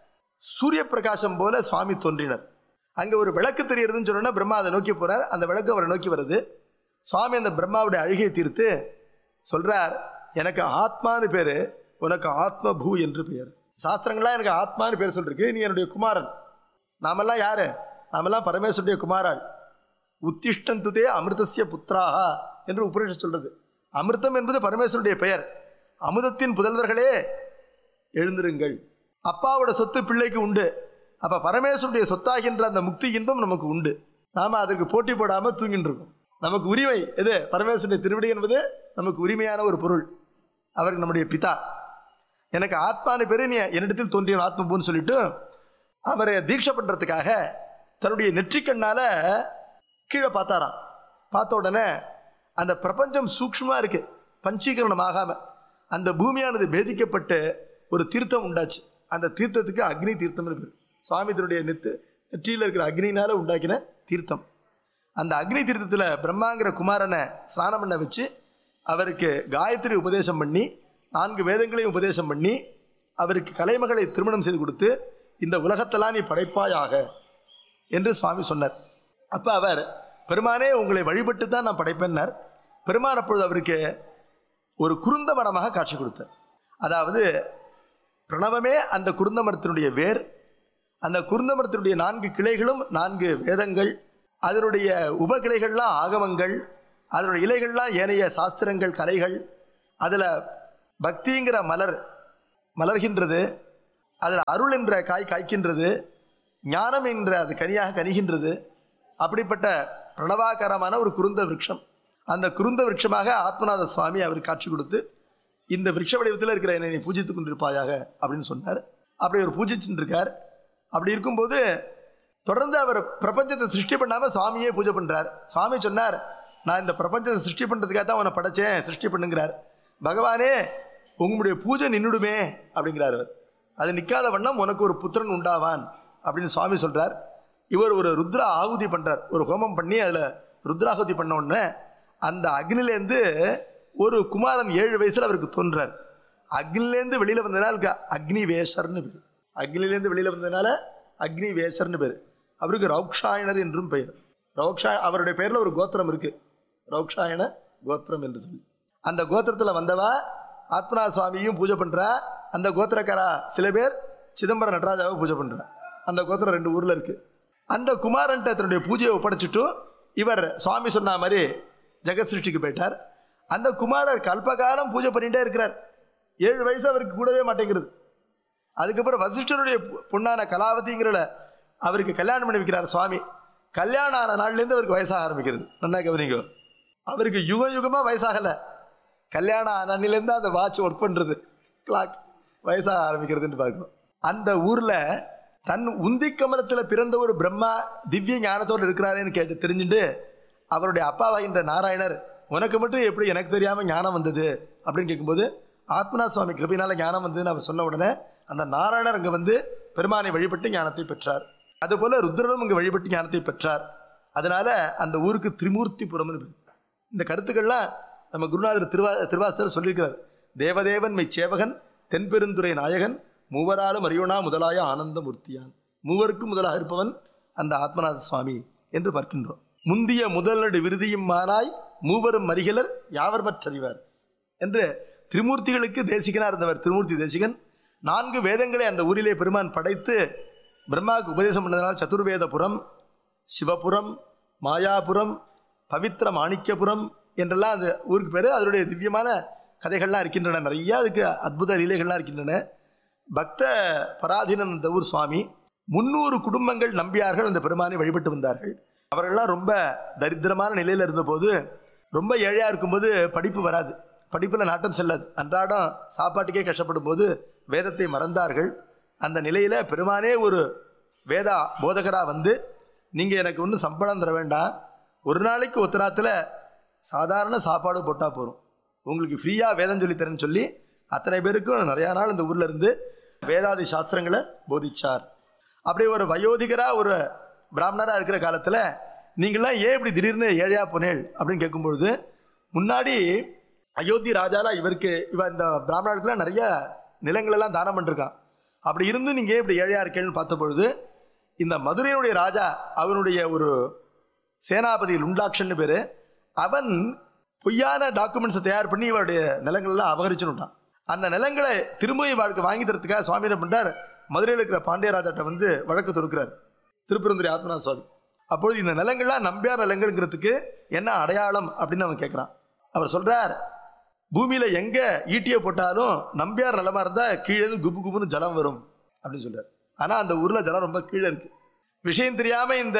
[SPEAKER 7] சூரிய பிரகாசம் போல சுவாமி தோன்றினர் அங்க ஒரு விளக்கு தெரியறதுன்னு சொன்னா பிரம்மா அதை நோக்கி போறார் அந்த விளக்கு அவரை நோக்கி வருது சுவாமி அந்த பிரம்மாவுடைய அழுகையை தீர்த்து சொல்றார் எனக்கு ஆத்மான்னு பேரு உனக்கு ஆத்ம பூ என்று பெயர் சாஸ்திரங்கள்லாம் எனக்கு ஆத்மான்னு பேர் சொல்லிருக்கு நீ என்னுடைய குமாரன் நாமெல்லாம் யாரு நாமெல்லாம் பரமேஸ்வருடைய குமாராள் உத்திஷ்டந்துதே அமிர்தசிய புத்திராஹா என்று உபநிஷத் சொல்றது அமிர்தம் என்பது பரமேஸ்வருடைய பெயர் அமுதத்தின் புதல்வர்களே எழுந்திருங்கள் அப்பாவோட சொத்து பிள்ளைக்கு உண்டு அப்ப பரமேஸ்வருடைய சொத்தாகின்ற அந்த முக்தி இன்பம் நமக்கு உண்டு நாம அதற்கு போட்டி போடாம தூங்கிட்டு இருக்கோம் நமக்கு உரிமை எது பரமேஸ்வருடைய திருவிடி என்பது நமக்கு உரிமையான ஒரு பொருள் அவருக்கு நம்முடைய பிதா எனக்கு ஆத்மானு பேரு நீ என்னிடத்தில் தோன்றிய ஆத்மபூன்னு சொல்லிட்டு அவரை தீட்சை பண்றதுக்காக தன்னுடைய நெற்றிக்கண்ணால கீழே பார்த்தாராம் பார்த்த உடனே அந்த பிரபஞ்சம் சூக்ஷ்மமா இருக்கு பஞ்சீகரணம் ஆகாம அந்த பூமியானது பேதிக்கப்பட்டு ஒரு தீர்த்தம் உண்டாச்சு அந்த தீர்த்தத்துக்கு அக்னி தீர்த்தம்னு பேர் சுவாமி தன்னுடைய நெத்து நெற்றியில் இருக்கிற அக்னினால உண்டாக்கின தீர்த்தம் அந்த அக்னி தீர்த்தத்தில் பிரம்மாங்கிற குமாரனை ஸ்நானம் பண்ண வச்சு அவருக்கு காயத்ரி உபதேசம் பண்ணி நான்கு வேதங்களையும் உபதேசம் பண்ணி அவருக்கு கலைமகளை திருமணம் செய்து கொடுத்து இந்த உலகத்தெல்லாம் நீ படைப்பாயாக என்று சுவாமி சொன்னார் அப்ப அவர் பெருமானே உங்களை வழிபட்டு தான் நான் படைப்பேன்னார் பெருமான் அப்பொழுது அவருக்கு ஒரு குருந்த மரமாக காட்சி கொடுத்தார் அதாவது பிரணவமே அந்த குருந்த மரத்தினுடைய வேர் அந்த குருந்த மரத்தினுடைய நான்கு கிளைகளும் நான்கு வேதங்கள் அதனுடைய உபகிளைகள்லாம் ஆகமங்கள் அதனுடைய இலைகள்லாம் ஏனைய சாஸ்திரங்கள் கலைகள் அதில் பக்திங்கிற மலர் மலர்கின்றது அதில் அருள் என்ற காய் காய்க்கின்றது ஞானம் என்ற அது கனியாக கனிகின்றது அப்படிப்பட்ட பிரணவாகாரமான ஒரு குருந்த விருட்சம் அந்த குருந்த விருட்சமாக ஆத்மநாத சுவாமி அவர் காட்சி கொடுத்து இந்த விருட்ச வடிவத்தில் இருக்கிற என்னை நீ பூஜித்துக் கொண்டிருப்பாயாக அப்படின்னு சொன்னார் அப்படி அவர் பூஜிச்சுட்டு இருக்கார் அப்படி இருக்கும்போது தொடர்ந்து அவர் பிரபஞ்சத்தை சிருஷ்டி பண்ணாம சுவாமியே பூஜை பண்றார் சுவாமி சொன்னார் நான் இந்த பிரபஞ்சத்தை சிருஷ்டி பண்றதுக்காக தான் உன்னை படைச்சேன் சிருஷ்டி பண்ணுங்கிறார் பகவானே உங்களுடைய பூஜை நின்றுடுமே அப்படிங்கிறார் அவர் அது நிற்காத வண்ணம் உனக்கு ஒரு புத்திரன் உண்டாவான் அப்படின்னு சுவாமி சொல்றார் இவர் ஒரு ருத்ரா ஆகுதி பண்றார் ஒரு ஹோமம் பண்ணி அதுல ருத்ராகுதி பண்ண உடனே அந்த அக்னிலேருந்து ஒரு குமாரன் ஏழு வயசுல அவருக்கு தோன்றார் அக்னிலேருந்து வெளியில வந்ததுனால அவருக்கு அக்னி வேஷர்னு பேர் அக்னிலேருந்து வெளியில வந்ததுனால அக்னி வேஷர்னு பேர் அவருக்கு ரௌக்ஷாயனர் என்றும் பெயர் ரௌக்ஷா அவருடைய பேர்ல ஒரு கோத்திரம் இருக்கு ரௌக்ஷாயன கோத்திரம் என்று சொல்லி அந்த கோத்திரத்துல வந்தவா ஆத்மனா சுவாமியும் பூஜை பண்றா அந்த கோத்திரக்காரா சில பேர் சிதம்பரம் நடராஜாவை பூஜை பண்றா அந்த கோத்திரம் ரெண்டு ஊர்ல இருக்கு அந்த குமாரன்ட்ட தன்னுடைய பூஜையை ஒப்படைச்சிட்டு இவர் சுவாமி சொன்ன மாதிரி ஜெகத் சிருஷ்டிக்கு போயிட்டார் அந்த குமாரர் கல்பகாலம் பூஜை பண்ணிட்டே இருக்கிறார் ஏழு வயசு அவருக்கு கூடவே மாட்டேங்கிறது அதுக்கப்புறம் வசிஷ்டருடைய பொ- பொண்ணான கலாவதிங்கிறல அவருக்கு கல்யாணம் பண்ணி வைக்கிறார் சுவாமி கல்யாணம் ஆன நாள்லேருந்து அவருக்கு வயசாக ஆரம்பிக்கிறது நல்லா கவனிங்க அவருக்கு யுக யுகமா வயசாகல கல்யாணம் ஆன அன்னிலேருந்து அந்த வாட்ச் ஒர்க் பண்றது கிளாக் வயசாக ஆரம்பிக்கிறதுன்னு பார்க்கணும் அந்த ஊர்ல தன் உந்தி கமலத்துல பிறந்த ஒரு பிரம்மா திவ்ய ஞானத்தோடு இருக்கிறாரேன்னு கேட்டு தெரிஞ்சுட்டு அவருடைய அப்பாவாகின்ற நாராயணர் உனக்கு மட்டும் எப்படி எனக்கு தெரியாம ஞானம் வந்தது அப்படின்னு கேட்கும்போது ஆத்மநாத சுவாமி கிருபையினால ஞானம் வந்ததுன்னு அவர் சொன்ன உடனே அந்த நாராயணர் அங்க வந்து பெருமானை வழிபட்டு ஞானத்தை பெற்றார் அதுபோல ருத்ரனும் இங்க வழிபட்டு ஞானத்தை பெற்றார் அதனால அந்த ஊருக்கு திரிமூர்த்திபுரம்னு பேர் இந்த கருத்துக்கள்லாம் நம்ம குருநாதர் திருவா திருவாசர் சொல்லியிருக்கிறார் தேவதேவன் மெய் சேவகன் தென்பெருந்துறை நாயகன் மூவராலும் அறியோனா முதலாய ஆனந்தமூர்த்தியான் மூவருக்கும் முதலாக இருப்பவன் அந்த ஆத்மநாத சுவாமி என்று பார்க்கின்றோம் முந்திய முதலடு விருதியும் மானாய் மூவரும் மறிகலர் யாவர் மற்றறிவார் என்று திரிமூர்த்திகளுக்கு தேசிகனா இருந்தவர் திருமூர்த்தி தேசிகன் நான்கு வேதங்களை அந்த ஊரிலே பெருமான் படைத்து பிரம்மாவுக்கு உபதேசம் பண்ணதுனால சதுர்வேதபுரம் சிவபுரம் மாயாபுரம் பவித்திர மாணிக்கபுரம் என்றெல்லாம் அந்த ஊருக்கு பேர் அதனுடைய திவ்யமான கதைகள்லாம் இருக்கின்றன நிறைய அதுக்கு அற்புத லீலைகள்லாம் இருக்கின்றன பக்த பராதீனன் அந்த ஊர் சுவாமி முன்னூறு குடும்பங்கள் நம்பியார்கள் அந்த பெருமானை வழிபட்டு வந்தார்கள் அவர்கள்லாம் ரொம்ப தரித்திரமான நிலையில் இருந்தபோது ரொம்ப ஏழையா இருக்கும்போது படிப்பு வராது படிப்புல நாட்டம் செல்லாது அன்றாடம் சாப்பாட்டுக்கே கஷ்டப்படும் போது வேதத்தை மறந்தார்கள் அந்த நிலையில பெருமானே ஒரு வேதா போதகரா வந்து நீங்க எனக்கு ஒன்றும் சம்பளம் தர வேண்டாம் ஒரு நாளைக்கு ஒத்தராத்துல சாதாரண சாப்பாடு போட்டா போதும் உங்களுக்கு ஃப்ரீயா வேதம் சொல்லி தரேன்னு சொல்லி அத்தனை பேருக்கும் நிறைய நாள் இந்த ஊர்ல இருந்து வேதாதி சாஸ்திரங்களை போதிச்சார் அப்படி ஒரு வயோதிகரா ஒரு பிராமணரா இருக்கிற காலத்துல நீங்களாம் ஏன் இப்படி திடீர்னு ஏழையா போனேள் அப்படின்னு கேட்கும்பொழுது முன்னாடி அயோத்தி ராஜாலா இவருக்கு இவ இந்த பிராமணர்களுக்குலாம் நிறைய நிலங்கள் எல்லாம் தானம் பண்ணிருக்கான் அப்படி இருந்தும் நீங்க ஏன் இப்படி ஏழையா இருக்கேன்னு பார்த்த பொழுது இந்த மதுரையினுடைய ராஜா அவனுடைய ஒரு சேனாபதி லுண்டாக்ஷன் பேரு அவன் பொய்யான டாக்குமெண்ட்ஸை தயார் பண்ணி இவருடைய நிலங்கள் எல்லாம் அபகரிச்சுட்டான் அந்த நிலங்களை திரும்ப இவளுக்கு வாங்கி தரத்துக்காக சுவாமி என்ன பண்றார் மதுரையில் இருக்கிற பாண்டியராஜாட்ட வந்து வழக்கு தொடுக்கிறார் திருப்பெருந்துறை ஆத்மநாத சுவாமி அப்பொழுது இந்த நிலங்கள்லாம் நம்பியார் நிலங்கள்ங்கிறதுக்கு என்ன அடையாளம் அப்படின்னு அவன் கேட்கிறான் அவர் சொல்றார் பூமியில எங்க ஈட்டியை போட்டாலும் நம்பியார் நிலமா இருந்தா கீழே இருந்து குபு குபுன்னு ஜலம் வரும் அப்படின்னு சொல்றாரு ஆனா அந்த ஊர்ல ஜலம் ரொம்ப கீழே இருக்கு விஷயம் தெரியாம இந்த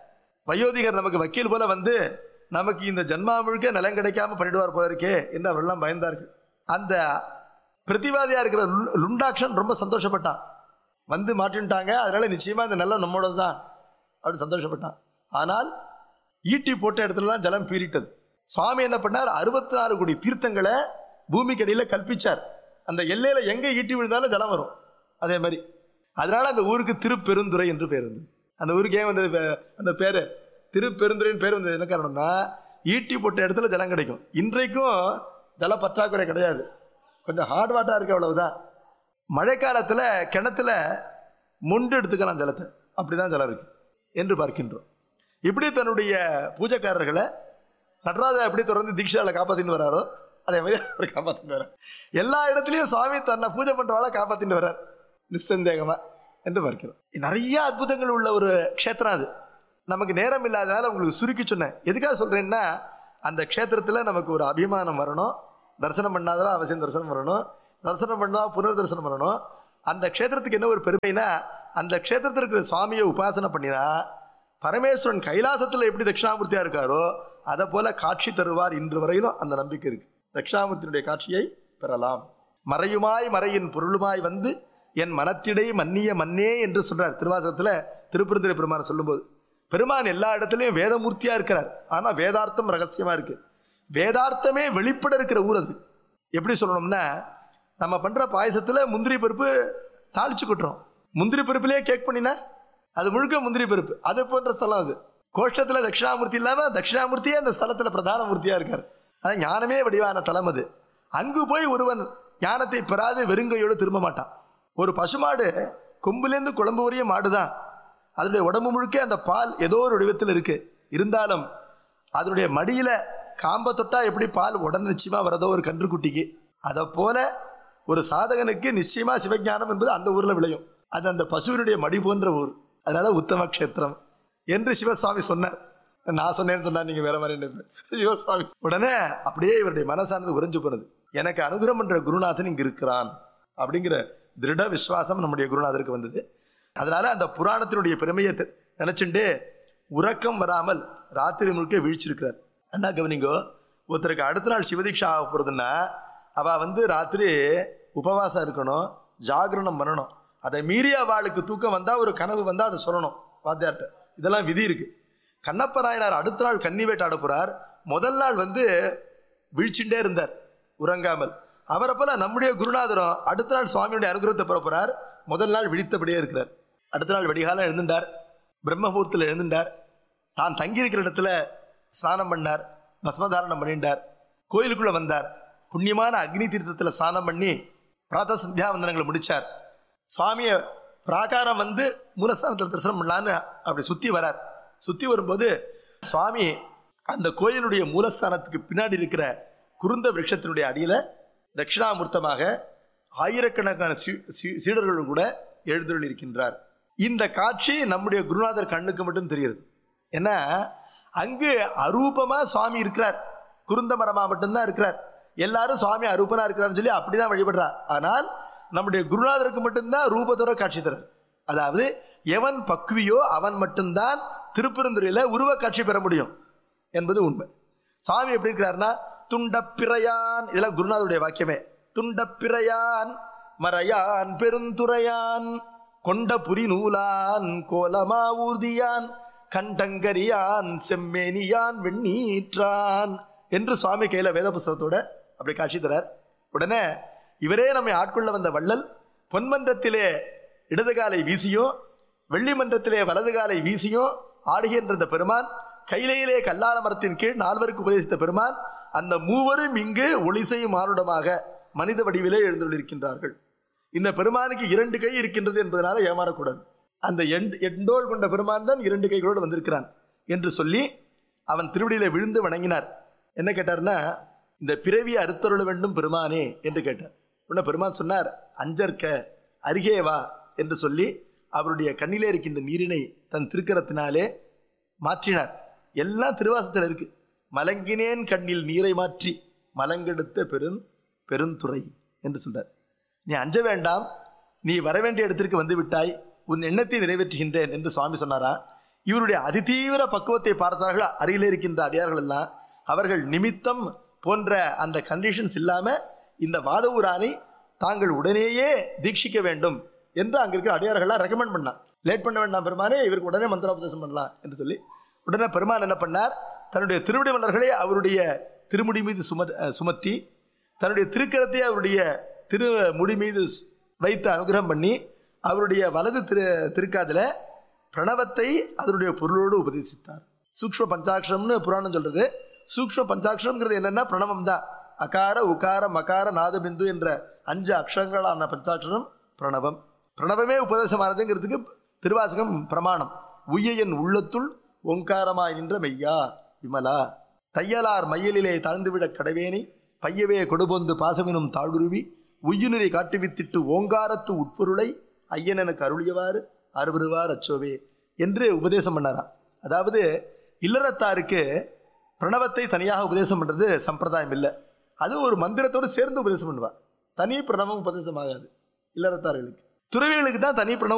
[SPEAKER 7] வயோதிகர் நமக்கு வக்கீல் போல வந்து நமக்கு இந்த ஜன்மா முழுக்க நிலம் கிடைக்காம பண்ணிடுவார் போல இருக்கே என்று அவர்கள்லாம் பயந்தார்கள் அந்த பிரதிவாதியா இருக்கிற லுண்- லுண்டாக்ஷன் ரொம்ப சந்தோஷப்பட்டான் வந்து மாட்டின்ட்டாங்க அதனால நிச்சயமா இந்த நிலம் நம்மளோட தான் அப்படின்னு சந்தோஷப்பட்டான் ஆனால் ஈட்டி போட்ட இடத்துலலாம் ஜலம் பீறிட்டது சுவாமி என்ன பண்ணார் அறுபத்தி நாலு கோடி தீர்த்தங்களை பூமிக்கு அடியில கல்பிச்சார் அந்த எல்லையில எங்க ஈட்டி விழுந்தாலும் ஜலம் வரும் அதே மாதிரி அதனால அந்த ஊருக்கு திருப்பெருந்துறை என்று பேர் இருந்தது அந்த ஊருக்கு ஏன் வந்தது பே- அந்த பேரு திருப்பெருந்துறைன்னு பேர் வந்தது என்ன காரணம்னா ஈட்டி போட்ட இடத்துல ஜலம் கிடைக்கும் இன்றைக்கும் ஜல பற்றாக்குறை கிடையாது கொஞ்சம் ஹார்ட் வாட்டா இருக்கு அவ்வளவுதான் மழைக்காலத்துல கிணத்துல மொண்டு எடுத்துக்கலாம் ஜலத்தை அப்படிதான் ஜலம் இருக்கு என்று பார்க்கின்றோம் இப்படி தன்னுடைய பூஜைக்காரர்களை நடராஜா எப்படி தொடர்ந்து தீட்சாவில் காப்பாத்தின்னு வராரோ அதே மாதிரி அவர் காப்பாத்தின்னு வர்றார் எல்லா இடத்துலயும் சுவாமி தன்னை பூஜை பண்றவாளை காப்பாத்தின்னு வர்றார் நிஸ்சந்தேகமா என்று பார்க்கிறோம் நிறைய அற்புதங்கள் உள்ள ஒரு க்ஷேத்திரம் அது நமக்கு நேரம் இல்லாதனால உங்களுக்கு சுருக்கி சொன்னேன் எதுக்காக சொல்றேன்னா அந்த க்ஷேத்திரத்துல நமக்கு ஒரு அபிமானம் வரணும் தரிசனம் பண்ணாதான் அவசியம் தரிசனம் வரணும் தரிசனம் பண்ணா புனர் தரிசனம் வரணும் அந்த க்ஷேத்திரத்துக்கு என்ன ஒரு பெருமைனா அந்த க்ஷேத்திரத்தில் இருக்கிற சுவாமியை உபாசனை பண்ணினா பரமேஸ்வரன் கைலாசத்துல எப்படி தட்சிணாமூர்த்தியா இருக்காரோ அதை போல காட்சி தருவார் இன்று வரையிலும் அந்த நம்பிக்கை இருக்கு தட்சிணாமூர்த்தியினுடைய காட்சியை பெறலாம் மறையுமாய் மறையின் பொருளுமாய் வந்து என் மனத்திடை மன்னிய மன்னே என்று சொல்றார் திருவாசகத்துல திருப்பெருந்துறை பெருமான் சொல்லும்போது பெருமான் எல்லா இடத்துலயும் வேதமூர்த்தியா இருக்கிறார் ஆனா வேதார்த்தம் ரகசியமா இருக்கு வேதார்த்தமே வெளிப்பட இருக்கிற ஊர் அது எப்படி சொல்லணும்னா நம்ம பண்ற பாயசத்துல முந்திரி பருப்பு தாளிச்சு கொட்டுறோம் முந்திரி பருப்புலயே கேக் பண்ணினா அது முழுக்க முந்திரி பருப்பு அது போன்ற ஸ்தலம் அது கோஷ்டத்துல தட்சிணாமூர்த்தி இல்லாம தட்சிணாமூர்த்தியே அந்த ஸ்தலத்துல பிரதான மூர்த்தியா இருக்கார் அது ஞானமே வடிவான தலம் அது அங்கு போய் ஒருவன் ஞானத்தை பெறாது வெறுங்கையோடு திரும்ப மாட்டான் ஒரு பசுமாடு கொம்புலேருந்து குழம்பு வரைய மாடுதான் அதனுடைய உடம்பு முழுக்க அந்த பால் ஏதோ ஒரு வடிவத்தில் இருக்கு இருந்தாலும் அதனுடைய மடியில காம்ப தொட்டா எப்படி பால் உடனே நிச்சயமா வரதோ ஒரு கன்றுக்குட்டிக்கு அதை போல ஒரு சாதகனுக்கு நிச்சயமா சிவஞானம் என்பது அந்த ஊர்ல விளையும் அது அந்த பசுவினுடைய மடி போன்ற ஊர் அதனால உத்தம கஷேத்திரம் என்று சிவசுவாமி சொன்னார் நான் சொன்னேன்னு சொன்னா நீங்க வேற மாதிரி நினைப்பேன். சிவசுவாமி உடனே அப்படியே இவருடைய மனசானது உறைஞ்சு போனது எனக்கு அனுகிரகம் பண்ற குருநாதன் இங்க இருக்கிறான் அப்படிங்கிற திருட விசுவாசம் நம்முடைய குருநாதருக்கு வந்தது அதனால அந்த புராணத்தினுடைய பெருமையை தெ- நினைச்சுண்டு உறக்கம் வராமல் ராத்திரி முழுக்க வீழ்ச்சிருக்கிறார் என்ன கவனிங்கோ ஒருத்தருக்கு அடுத்த நாள் சிவதீட்சா ஆக போறதுன்னா அவ வந்து ராத்திரி உபவாசம் இருக்கணும் ஜாகரணம் பண்ணணும் அதை மீறி அவளுக்கு தூக்கம் வந்தா ஒரு கனவு வந்தா அதை சொல்லணும் வாத்தியார்ட்ட இதெல்லாம் விதி இருக்கு கண்ணப்ப நாயனார் அடுத்த நாள் கன்னி வேட்டாட போறார் முதல் நாள் வந்து வீழ்ச்சிண்டே இருந்தார் உறங்காமல் அவரை போல நம்முடைய குருநாதரும் அடுத்த நாள் சுவாமியுடைய அனுகிரகத்தை பெற போறார் முதல் நாள் விழித்தபடியே இருக்கிறார் அடுத்த நாள் வெடிகாலம் எழுந்துட்டார் பிரம்மபூர்த்தில் எழுந்துட்டார் தான் தங்கியிருக்கிற இடத்துல ஸ்நானம் பண்ணார் பஸ்மதாரணம் பண்ணிட்டார் கோயிலுக்குள்ள வந்தார் புண்ணியமான அக்னி தீர்த்தத்தில் ஸ்நானம் பண்ணி பிராத சந்தியாவந்தனங்களை முடிச்சார் சுவாமியை பிராகாரம் வந்து மூலஸ்தானத்தில் தரிசனம் பண்ணலான்னு அப்படி சுத்தி வரார் சுத்தி வரும்போது சுவாமி அந்த கோயிலுடைய மூலஸ்தானத்துக்கு பின்னாடி இருக்கிற குருந்த விருட்சத்தினுடைய அடியில தட்சிணாமூர்த்தமாக ஆயிரக்கணக்கான சீ- சீ- சீடர்களும் கூட எழுந்தருள் இருக்கின்றார் இந்த காட்சி நம்முடைய குருநாதர் கண்ணுக்கு மட்டும் தெரியுது ஏன்னா அங்கு அரூபமா சுவாமி இருக்கிறார் குருந்த மரமா மட்டும்தான் இருக்கிறார் எல்லாரும் சுவாமி அரூபனா இருக்கிறார்னு சொல்லி அப்படிதான் வழிபடுறார் ஆனால் நம்முடைய குருநாதருக்கு மட்டும்தான் ரூபத்தோட காட்சி தரார் அதாவது எவன் பக்குவியோ அவன் மட்டும்தான் திருப்பெருந்துறையில உருவ காட்சி பெற முடியும் என்பது உண்மை சுவாமி எப்படி இருக்கிறாருன்னா துண்டப்பிறையான் இதெல்லாம் குருநாதருடைய வாக்கியமே துண்டப்பிறையான் மறையான் பெருந்துறையான் கொண்ட புரி நூலான் கோலமா ஊர்தியான் கண்டங்கரியான் செம்மேனியான் வெண்ணீற்றான் என்று சுவாமி கையில வேத புஸ்தகத்தோட அப்படி காட்சி தரார் உடனே இவரே நம்மை ஆட்கொள்ள வந்த வள்ளல் பொன்மன்றத்திலே இடது காலை வீசியும் வெள்ளி மன்றத்திலே வலது காலை வீசியும் ஆடுகின்ற இந்த பெருமான் கையிலேயே கல்லால மரத்தின் கீழ் நால்வருக்கு உபதேசித்த பெருமான் அந்த மூவரும் இங்கு ஒளிசையும் மானுடமாக மனித வடிவிலே எழுந்துள்ளிருக்கின்றார்கள் இந்த பெருமானுக்கு இரண்டு கை இருக்கின்றது என்பதனால ஏமாறக்கூடாது அந்த எண் எண்டோல் கொண்ட பெருமான் தான் இரண்டு கைகளோடு வந்திருக்கிறான் என்று சொல்லி அவன் திருவடியில விழுந்து வணங்கினார் என்ன கேட்டார்னா இந்த பிறவியை அறுத்தருள வேண்டும் பெருமானே என்று கேட்டார் உடனே பெருமான் சொன்னார் அஞ்சற்க அருகே வா என்று சொல்லி அவருடைய கண்ணிலே இருக்கின்ற நீரினை தன் திருக்கரத்தினாலே மாற்றினார் எல்லாம் திருவாசத்தில் இருக்கு மலங்கினேன் கண்ணில் நீரை மாற்றி மலங்கெடுத்த பெருந் பெருந்துறை என்று சொல்றார் நீ அஞ்ச வேண்டாம் நீ வர வேண்டிய இடத்திற்கு வந்து விட்டாய் உன் எண்ணத்தை நிறைவேற்றுகின்றேன் என்று சுவாமி சொன்னாரா இவருடைய அதிதீவிர பக்குவத்தை பார்த்தார்கள் அருகிலே இருக்கின்ற அடியார்கள் எல்லாம் அவர்கள் நிமித்தம் போன்ற அந்த கண்டிஷன்ஸ் இல்லாம இந்த வாதவூரானை தாங்கள் உடனேயே தீட்சிக்க வேண்டும் என்று அங்க இருக்கிற அடியார்கள்லாம் ரெக்கமெண்ட் பண்ணான் லேட் பண்ண வேண்டாம் பெருமானே இவருக்கு உடனே மந்திரோபதேசம் பண்ணலாம் என்று சொல்லி உடனே பெருமான் என்ன பண்ணார் தன்னுடைய திருவிடை மலர்களை அவருடைய திருமுடி மீது சும அஹ் சுமத்தி தன்னுடைய திருக்கரத்தை அவருடைய திருமுடி மீது ஸ்- வைத்து அனுகிரகம் பண்ணி அவருடைய வலது திரு திருக்காதுல பிரணவத்தை அதனுடைய பொருளோடு உபதேசித்தார் சூக்ஷ்ம பஞ்சாட்சரம்னு புராணம் சொல்றது சூக்ஷ்ம பஞ்சாட்சரம்ங்கிறது என்னன்னா பிரணவம் தான் அகார உகார மகார நாதபிந்து என்ற அஞ்சு அக்ஷரங்களான பஞ்சாட்சரம் பிரணவம் பிரணவமே உபதேசமானதுங்கிறதுக்கு திருவாசகம் பிரமாணம் உய்யன் உள்ளத்துள் ஓங்காரமாய் நின்ற மெய்யா விமலா தையலார் மையலிலே தாழ்ந்துவிடக் கடவேனை பையவே கொடுபொந்து பாசமினும் தாழ்வுருவி உய்யுநிறை காட்டுவித்திட்டு ஓங்காரத்து உட்பொருளை ஐயன் எனக்கு அருளியவாறு அருவருவார் அச்சோவே என்று உபதேசம் பண்ணாராம் அதாவது இல்லறத்தாருக்கு பிரணவத்தை தனியாக உபதேசம் பண்றது சம்பிரதாயம் இல்லை அது ஒரு மந்திரத்தோடு சேர்ந்து உபதேசம் பண்ணுவா தனி பிரணவம் உபதேசம் ஆகாது இல்லறத்தார்களுக்கு துறவிகளுக்கு தான் தனி பிரணவம்